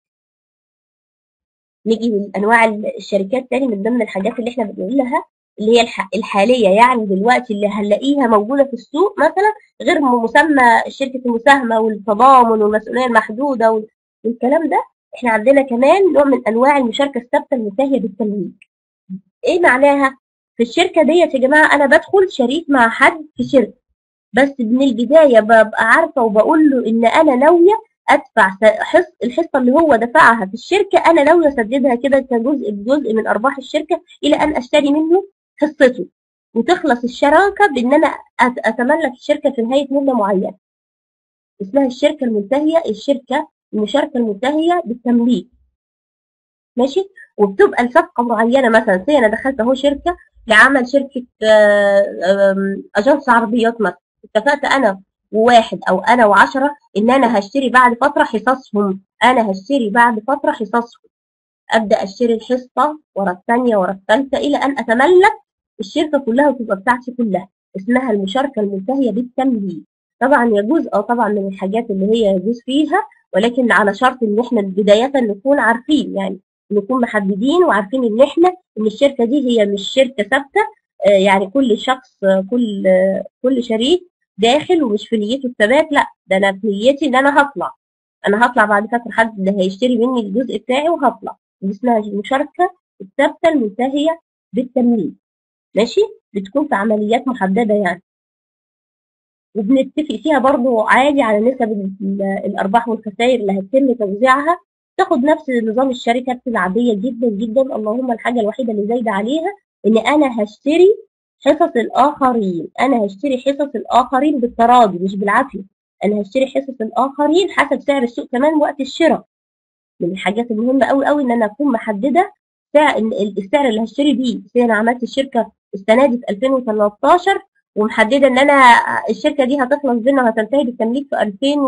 نيجي لأنواع ال- الشركات تاني من ضمن الحاجات اللي احنا بنقول لها اللي هي الح... الحالية يعني دلوقتي اللي هنلاقيها موجودة في السوق مثلا غير مسمى شركة المساهمة والتضامن والمسؤولية المحدودة وال- والكلام ده احنا عندنا كمان نوع من أنواع المشاركة الثابتة المنتهية بالتمليك ايه معناها؟ في الشركة ديت يا جماعة أنا بدخل شريك مع حد في شركة بس من البداية ببقى عارفة وبقول له إن أنا ناوية أدفع س- حص الحصة اللي هو دفعها في الشركة أنا ناوية أسددها كده كجزء بجزء من أرباح الشركة إلى أن أشتري منه حصته وتخلص الشراكة بإن أنا أت- أتملك الشركة في نهاية مدة معينة اسمها الشركة المنتهية الشركة المشاركة المنتهية بالتمليك ماشي وبتبقى لصفقة معينة مثلا زي أنا دخلت أهو شركة لعمل شركة آه، آم، أجنس عربيات مثلا اتفقت أنا وواحد أو أنا وعشرة إن أنا هشتري بعد فترة حصصهم أنا هشتري بعد فترة حصصهم أبدأ أشتري الحصة ورا الثانية ورا الثالثة إلى أن أتملك الشركة كلها وتبقى بتاعتي كلها اسمها المشاركة المنتهية بالتمليك طبعا يجوز اه طبعا من الحاجات اللي هي يجوز فيها ولكن على شرط ان احنا بدايه نكون عارفين يعني نكون محددين وعارفين ان احنا ان الشركه دي هي مش شركه ثابته آه، يعني كل شخص آه، كل آه، كل شريك داخل ومش في نيته الثبات لا ده انا في نيتي ان انا هطلع انا هطلع بعد فتره حد هيشتري مني الجزء بتاعي وهطلع دي اسمها المشاركه الثابته المنتهيه بالتمليك ماشي بتكون في عمليات محدده يعني وبنتفق فيها برضو عادي على نسب ال- الارباح والخسائر اللي هيتم توزيعها تاخد نفس نظام الشركات العاديه جدا جدا اللهم الحاجه الوحيده اللي زايده عليها ان انا هشتري حصص الاخرين انا هشتري حصص الاخرين بالتراضي مش بالعافيه انا هشتري حصص الاخرين حسب سعر السوق كمان وقت الشراء من الحاجات المهمه قوي قوي ان انا اكون محدده سعر ال- السعر اللي هشتري بيه زي انا عملت الشركه السنه دي في 2013 ومحدده ان انا الشركه دي هتخلص بينا وهتنتهي بالتمليك في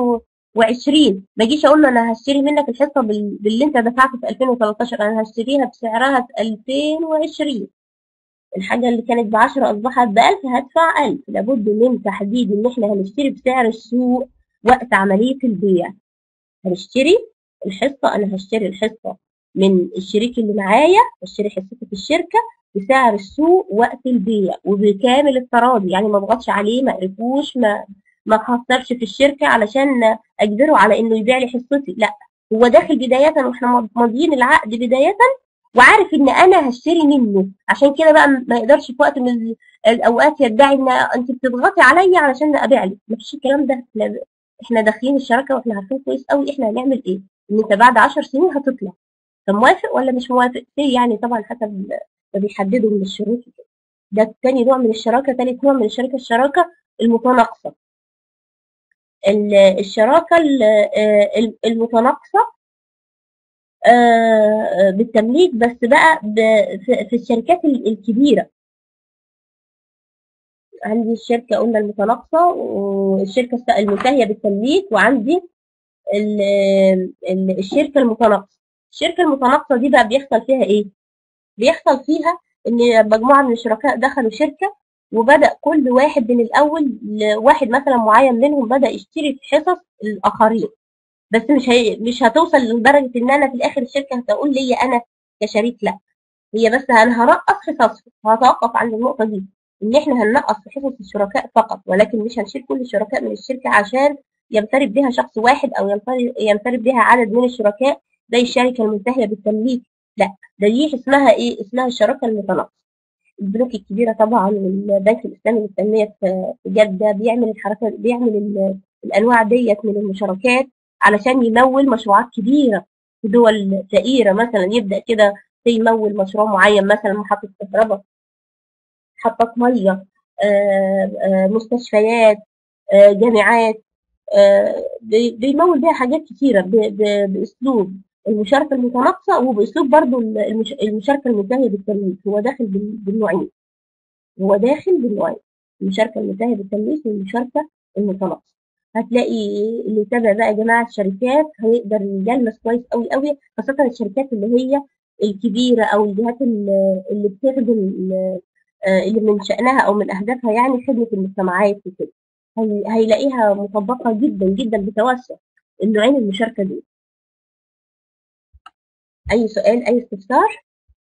2020 ما اجيش اقول له انا هشتري منك الحصه بال- باللي انت دفعته في 2013 انا هشتريها بسعرها في 2020 الحاجه اللي كانت ب 10 اصبحت ب 1000 هدفع 1000 لابد من تحديد ان احنا هنشتري بسعر السوق وقت عمليه البيع هنشتري الحصه انا هشتري الحصه من الشريك اللي معايا هشتري حصتي في الشركه بسعر السوق وقت البيع وبكامل التراضي يعني ما اضغطش عليه ما اقرفوش ما ما اخسرش في الشركه علشان اجبره على انه يبيع لي حصتي لا هو داخل بدايه واحنا ماضيين العقد بدايه وعارف ان انا هشتري منه عشان كده بقى ما يقدرش في وقت من ال- الاوقات يدعي ان انت بتضغطي عليا علشان ابيع لك مفيش الكلام ده احنا احنا داخلين الشراكه واحنا عارفين كويس قوي احنا هنعمل ايه ان انت بعد 10 سنين هتطلع فموافق ولا مش موافق إيه يعني طبعا حسب ما بيحددوا من الشروط كده. ده تاني نوع من الشراكه تالت نوع من الشركه الشراكه المتناقصه ال- الشراكه ال- آه، المتناقصه آه، بالتمليك بس بقى ب- في في الشركات ال- الكبيره عندي الشركه قلنا المتناقصه والشركه الس- المنتهيه بالتمليك وعندي ال- ال- الشركه المتناقصه الشركه المتناقصه دي بقى بيحصل فيها ايه بيحصل فيها ان مجموعه من الشركاء دخلوا شركه وبدا كل واحد من الاول ل- واحد مثلا معين منهم بدا يشتري في حصص الاخرين بس مش هي مش هتوصل لدرجه ان انا في الاخر الشركه هتقول لي انا كشريك لا هي بس انا هنقص حصص هتوقف عند النقطه دي ان احنا هننقص في حصص الشركاء فقط ولكن مش هنشيل كل الشركاء من الشركه عشان ينفرد بها شخص واحد او ينفرد ينفرد بها عدد من الشركاء زي الشركه المنتهيه بالتمليك لا ده دي اسمها ايه اسمها الشراكه المتناقصه البنوك الكبيره طبعا والبنك الاسلامي للتنميه في في جده بيعمل الحركات بيعمل ال- الانواع ديت من المشاركات علشان يمول مشروعات كبيره في دول فقيره مثلا يبدا كده يمول مشروع معين مثلا محطه كهرباء محطات ميه آه، آه، مستشفيات آه، جامعات آه، بي- بيمول بيها حاجات كتيره ب- ب- باسلوب المشاركه المتناقصه وباسلوب برضو المش- المشاركه المنتهيه بالتمييز هو داخل بال- بالنوعين هو داخل بالنوعين المشاركه المنتهيه بالتمييز والمشاركه المتناقصه هتلاقي اللي يتابع بقى يا جماعه الشركات هيقدر يجلس كويس قوي قوي خاصه الشركات اللي هي الكبيره او الجهات اللي اللي بتخدم ال- آه، اللي من شأنها أو من أهدافها يعني خدمة المجتمعات وكده هي- هيلاقيها مطبقة جدا جدا بتوسع النوعين المشاركة دول أي سؤال أي استفسار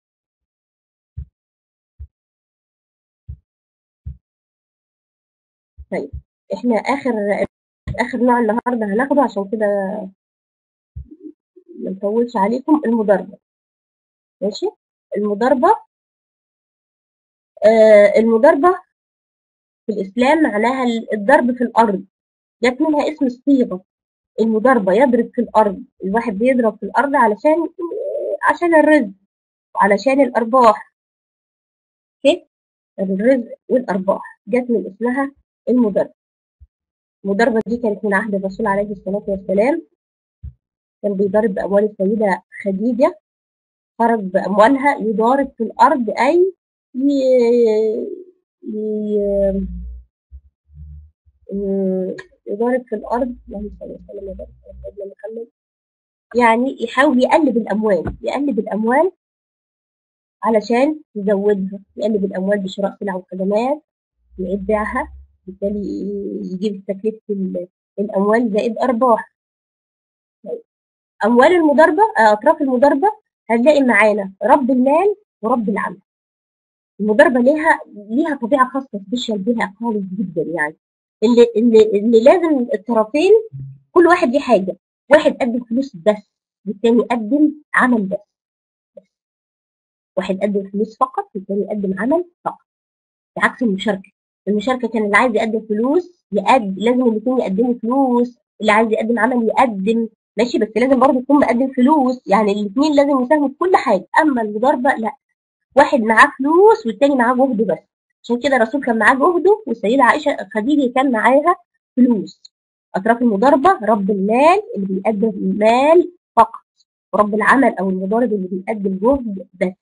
طيب إحنا آخر آخر نوع النهاردة هناخده عشان كده ما نطولش عليكم المضاربة ماشي المضاربة آه المضاربة في الإسلام معناها الضرب في الأرض جت منها اسم الصيغة المضاربة يضرب في الأرض الواحد بيضرب في الأرض علشان عشان الرزق وعلشان الأرباح اوكي الرزق والأرباح جت من اسمها المضاربة المضاربة دي كانت من عهد الرسول عليه الصلاة والسلام كان بيضارب بأموال السيدة خديجة خرج بأموالها يضارب في الأرض أي ي... ي... ي- يضارب في الأرض اللهم صل وسلم وبارك على سيدنا محمد يعني يحاول يقلب الأموال يقلب الأموال علشان يزودها يقلب الأموال بشراء سلع وخدمات يعيد بيعها بالتالي يجيب تكلفة ال- الأموال زائد أرباح اموال المضاربه آه، اطراف المضاربه هنلاقي معانا رب المال ورب العمل المضاربه ليها ليها طبيعه خاصه سبيشال بيها خالص جدا يعني اللي اللي اللي لازم الطرفين كل واحد ليه حاجه واحد قدم فلوس بس والتاني قدم عمل بس واحد قدم فلوس فقط والتاني قدم عمل فقط بعكس المشاركه المشاركه كان اللي عايز يقدم فلوس يقدم لازم الاثنين يقدموا فلوس اللي عايز يقدم عمل يقدم ماشي بس لازم برضه يكون مقدم فلوس يعني الاثنين لازم يساهموا في كل حاجه اما المضاربه لا واحد معاه فلوس والتاني معاه جهد بس عشان كده الرسول كان معاه جهده والسيده عائشه خديجه كان معاها فلوس اطراف المضاربه رب المال اللي بيقدم المال فقط ورب العمل او المضارب اللي بيقدم جهد بس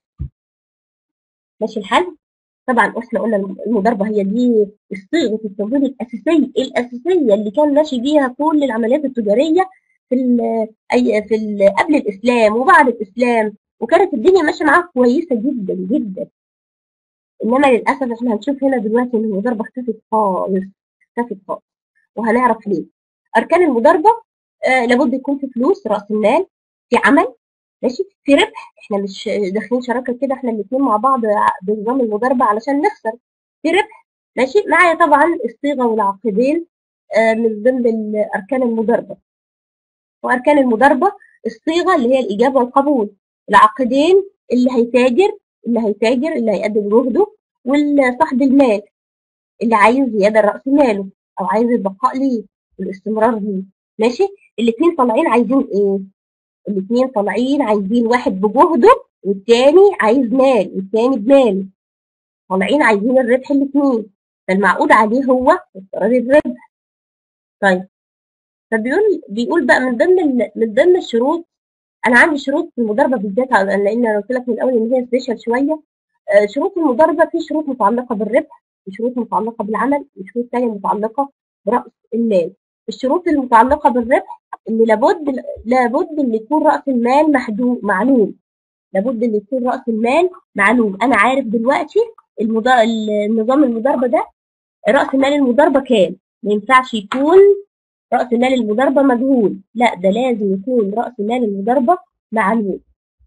ماشي الحل طبعا احنا قلنا المضاربه هي دي صيغه التمويل الاساسيه الاساسيه اللي كان ماشي بيها كل العمليات التجاريه في ال اي في ال قبل الاسلام وبعد الاسلام وكانت الدنيا ماشيه معاها كويسه جدا جدا انما للاسف احنا هنشوف هنا دلوقتي ان المضاربه اختفت خالص اختفت خالص وهنعرف ليه اركان المضاربه آه لابد يكون في فلوس راس المال في عمل ماشي في ربح احنا مش داخلين شراكه كده احنا الاثنين مع بعض بنظام المضاربه علشان نخسر في ربح ماشي معايا طبعا الصيغه والعقدين آه من ضمن اركان المضاربه واركان المضاربه الصيغه اللي هي الاجابه والقبول العقدين اللي هيتاجر اللي هيتاجر اللي هيقدم جهده والصاحب المال اللي عايز زياده راس ماله او عايز البقاء ليه والاستمرار ليه ماشي الاثنين طالعين عايزين ايه الاثنين طالعين عايزين واحد بجهده والتاني عايز مال والتاني بماله طالعين عايزين الربح الاثنين فالمعقود عليه هو افتراض الربح طيب فبيقول بيقول بقى من ضمن من ضمن الشروط انا عندي شروط في المضاربه بالذات لان انا قلت لك من الاول ان هي سبيشال شويه شروط المضاربه في شروط متعلقه بالربح وشروط متعلقه بالعمل وشروط ثانيه متعلقه براس المال الشروط المتعلقه بالربح ان لابد لابد ان يكون راس المال محدود معلوم لابد ان يكون راس المال معلوم انا عارف دلوقتي المضا... النظام المضاربه ده راس مال المضاربه كام ما ينفعش يكون راس مال المضاربه مجهول لا ده لازم يكون راس مال المضاربه معلوم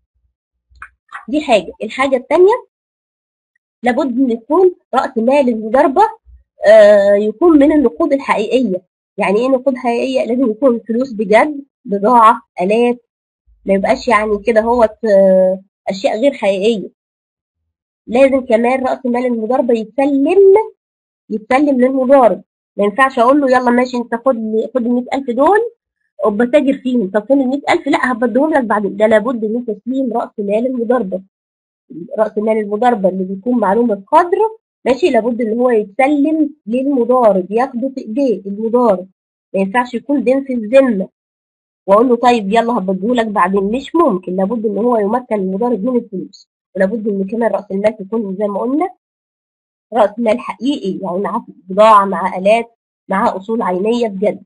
دي حاجه الحاجه الثانيه لابد ان يكون راس مال المضاربه آه يكون من النقود الحقيقيه يعني ايه نقود حقيقيه لازم يكون فلوس بجد بضاعه الات ما يبقاش يعني كده هو اشياء غير حقيقيه لازم كمان راس مال المضاربه يتسلم يتسلم للمضارب ما ينفعش اقول له يلا ماشي انت خد خد ال 100000 دول وبتاجر فيهم طب فين ال 100000 لا هبديهم لك بعد ده لابد من تسليم راس مال المضاربه راس مال المضاربه اللي بيكون معلوم القدر ماشي لابد ان هو يتسلم للمضارب ياخده في ايديه المضارب ما ينفعش يكون دين في الذمه واقول له طيب يلا هبديهولك بعدين مش ممكن لابد ان هو يمكن المضارب من الفلوس ولابد ان كمان راس المال تكون زي ما قلنا راس مال حقيقي يعني مع بضاعه مع الات مع اصول عينيه بجد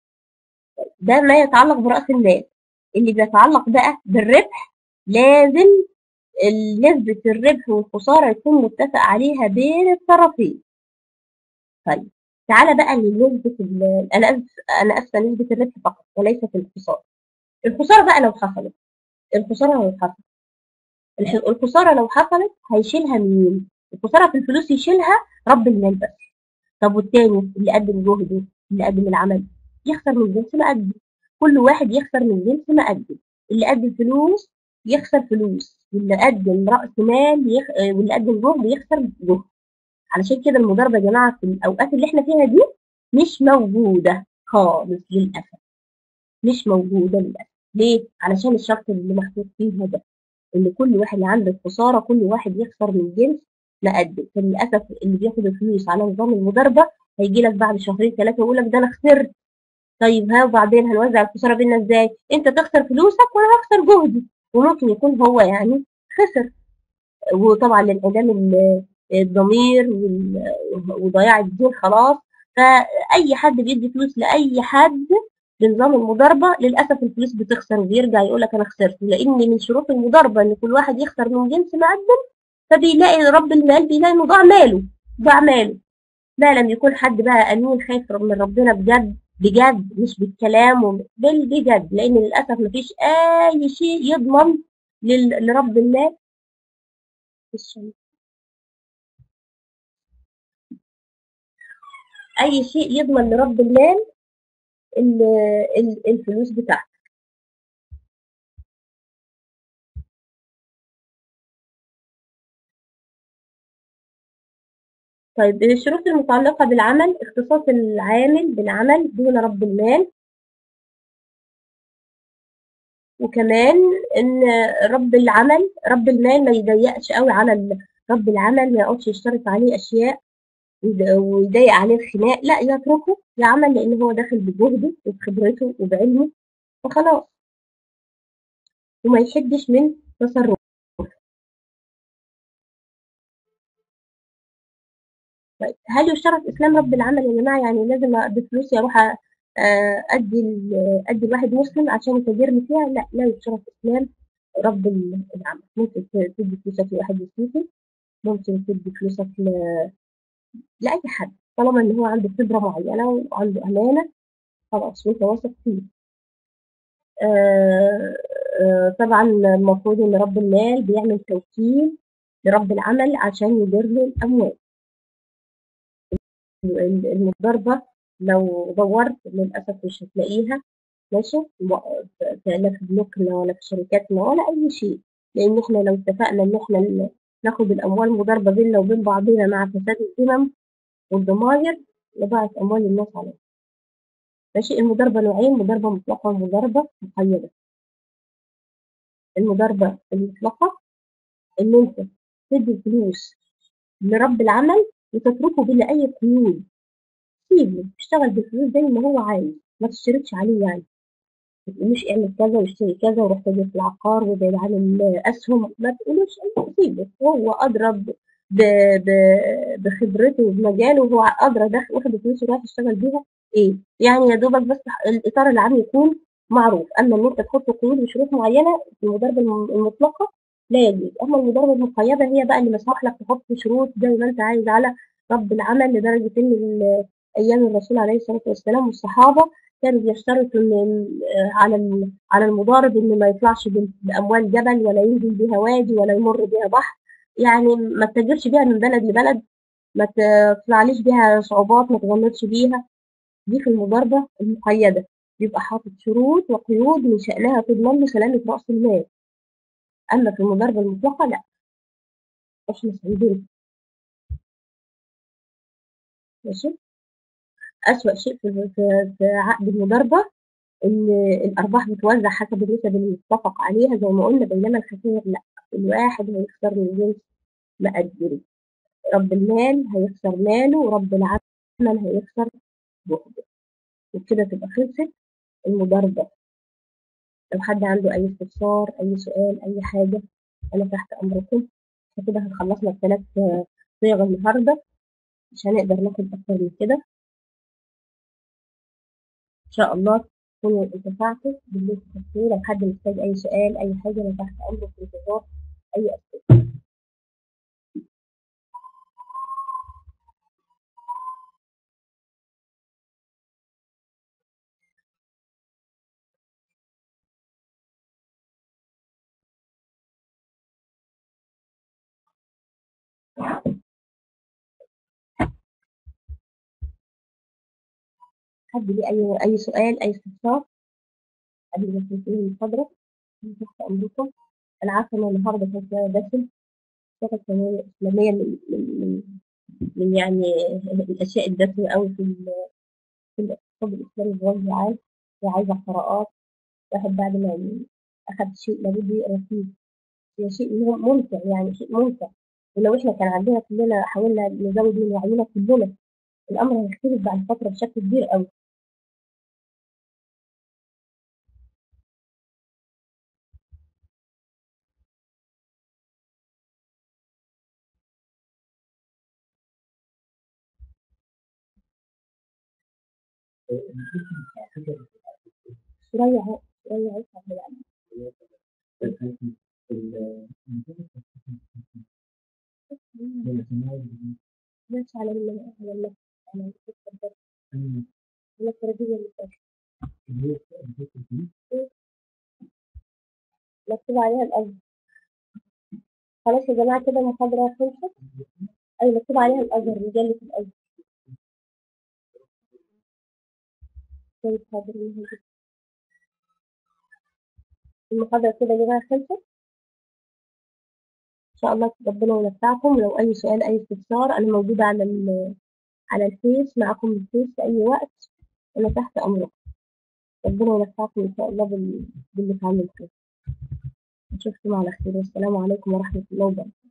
ده ما يتعلق براس المال اللي بيتعلق بقى بالربح لازم نسبة الربح والخسارة يكون متفق عليها بين الطرفين. طيب تعالى بقى لنسبة أنا أسف أنا آسفة نسبة الربح فقط وليست الخسارة. الخسارة بقى لو حصلت الخسارة لو حصلت الخسارة لو حصلت هيشيلها مين؟ الخسارة في الفلوس يشيلها رب المال بس. طب والتاني اللي قدم جهده اللي قدم العمل يخسر من جنس ما قدم. كل واحد يخسر من جنس ما قدم. اللي قدم فلوس يخسر فلوس واللي قدم راس مال يخ... واللي قدم جهد يخسر جهد علشان كده المضاربه يا جماعه في الاوقات اللي احنا فيها دي مش موجوده خالص للاسف مش موجوده للاسف ليه علشان الشرط اللي محطوط فيها ده ان كل واحد عنده خساره كل واحد يخسر من جنس ما قدم فللاسف اللي بياخد الفلوس على نظام المضاربه هيجي لك بعد شهرين ثلاثه ويقول لك ده انا خسرت طيب ها وبعدين هنوزع الخساره بينا ازاي انت تخسر فلوسك وانا هخسر جهدي وممكن يكون هو يعني خسر وطبعا لانعدام الضمير وضياع الدين خلاص فاي حد بيدي فلوس لاي حد بنظام المضاربه للاسف الفلوس بتخسر وبيرجع يقول لك انا خسرت لان من شروط المضاربه ان كل واحد يخسر من جنس مقدم فبيلاقي رب المال بيلاقي انه ضاع ماله ضاع ماله ما لم يكون حد بقى امين خايف من ربنا بجد بجد مش بالكلام وب- بال بجد لأن للأسف مفيش أي شيء يضمن لل- لرب المال الشمس. أي شيء يضمن لرب المال ال- ال- الفلوس بتاعته طيب الشروط المتعلقة بالعمل اختصاص العامل بالعمل دون رب المال وكمان ان رب العمل رب المال ما يضيقش قوي على ال- رب العمل ما يقعدش يشترط عليه اشياء ويض- ويضايق عليه الخناق لا يتركه يعمل لان هو داخل بجهده وبخبرته وبعلمه فخلاص وما يحدش من تصرفه طيب هل يشترط اسلام رب العمل يا جماعه يعني لازم ادي فلوسي اروح أ- آه، ادي ال- ادي لواحد مسلم عشان يتاجرني فيها لا لا يشترط اسلام رب ال- العمل ممكن ت- تدي فلوسك لواحد مسيحي ممكن تدي فلوسك ل- لاي حد طالما ان هو عنده خبره معينه وعنده امانه خلاص وانت واثق فيه آه، آه، طبعا المفروض ان رب المال بيعمل توكيل لرب العمل عشان يدير له الاموال ال- المضاربة لو دورت للأسف مش هتلاقيها ماشي م- ف- لا في بنوكنا ولا في شركاتنا ولا أي شيء لأن احنا لو اتفقنا إن احنا ن- ناخد الأموال مضاربة بيننا وبين بعضنا مع فساد الذمم والضمائر لضاعت أموال الناس علينا ماشي المضاربة نوعين مضاربة مطلقة ومضاربة مقيدة المضاربة المطلقة إن أنت تدي فلوس لرب العمل وتتركه بلا أي قيود سيبه يشتغل بالفلوس زي ما هو عايز ما تشترطش عليه يعني ما تقولوش اعمل كذا واشتري كذا وروح تاجر في العقار وابعد عن الاسهم ما تقولوش اي سيبه هو ادرى ب- ب- ب- بخبرته وبمجاله وهو ادرى ده واخد فلوس ورايح يشتغل بيها ايه يعني يا دوبك بس الاطار العام يكون معروف اما ان انت تحط قيود وشروط معينه في المضاربه الم- المطلقه لا يجوز اما المضاربه المقيده هي بقى اللي مسموح لك تحط شروط زي ما انت عايز على رب العمل لدرجه ان ال- ايام الرسول عليه الصلاه والسلام والصحابه كانوا بيشترطوا ان على ال- على المضارب ان ما يطلعش بال- باموال جبل ولا ينزل بيها وادي ولا يمر بيها بحر يعني ما تتاجرش بيها من بلد لبلد ما تطلعليش بيها صعوبات ما تغلطش بيها دي في المضاربة المقيدة بيبقى حاطط شروط وقيود من شأنها تضمن له سلامة رأس المال أما في المضاربة المطلقة لا احنا سعيدين ماشي أسوأ شيء في في في عقد المضاربة إن الأرباح بتوزع حسب النسب المتفق عليها زي ما قلنا بينما الخسائر لا الواحد هيخسر من جنس مقدره رب المال هيخسر ماله ورب العمل هيخسر جهده وبكده تبقى خلصت المضاربة لو حد عنده أي استفسار أي سؤال أي حاجة أنا تحت أمركم كده هنخلصنا الثلاث صيغ النهاردة مش هنقدر ناخد أكتر من كده إن شاء الله تكونوا انتفعتوا باللي تفكروا لو حد محتاج أي سؤال أي حاجة أنا تحت أمرك في انتظار أي أسئلة حد ليه أي أي سؤال أي استفسار قبل ما تنتهي المحاضرة أنا تحت أمركم أنا عارفة إن النهاردة كان فيها دسم الصفة الإسلامية من من من من يعني الأشياء الدسمة أوي في ال- في الاقتصاد الإسلامي بوجه عام وعايزة قراءات واحد بعد ما أخد شيء لابد يقرا فيه هي شيء مم- ممتع يعني شيء ممتع ولو احنا كان عندنا كلنا حاولنا نزود من وعينا كلنا الأمر هيختلف بعد فترة بشكل كبير أوي شوية اهو شوية اهو سهل عليك. ماشي على ال على ال على ال- ولا التربية اللي فاتت اللي هي الفكرة دي مكتوب عليها الأزهر خلاص يا جماعة كده المحاضرة خلصت أي مكتوب عليها الأزهر مجلة الأزهر طيب حاضر أنا هجيب. المحاضرة كده يا جماعة خلصت إن شاء الله ربنا ينفعكم لو أي سؤال أي استفسار أنا موجودة على ال على الفيس معكم الفيس في أي وقت أنا تحت أمركم ربنا ينفعكم إن شاء الله بال... باللي اتعلمتوه أشوفكم على خير والسلام عليكم ورحمة الله وبركاته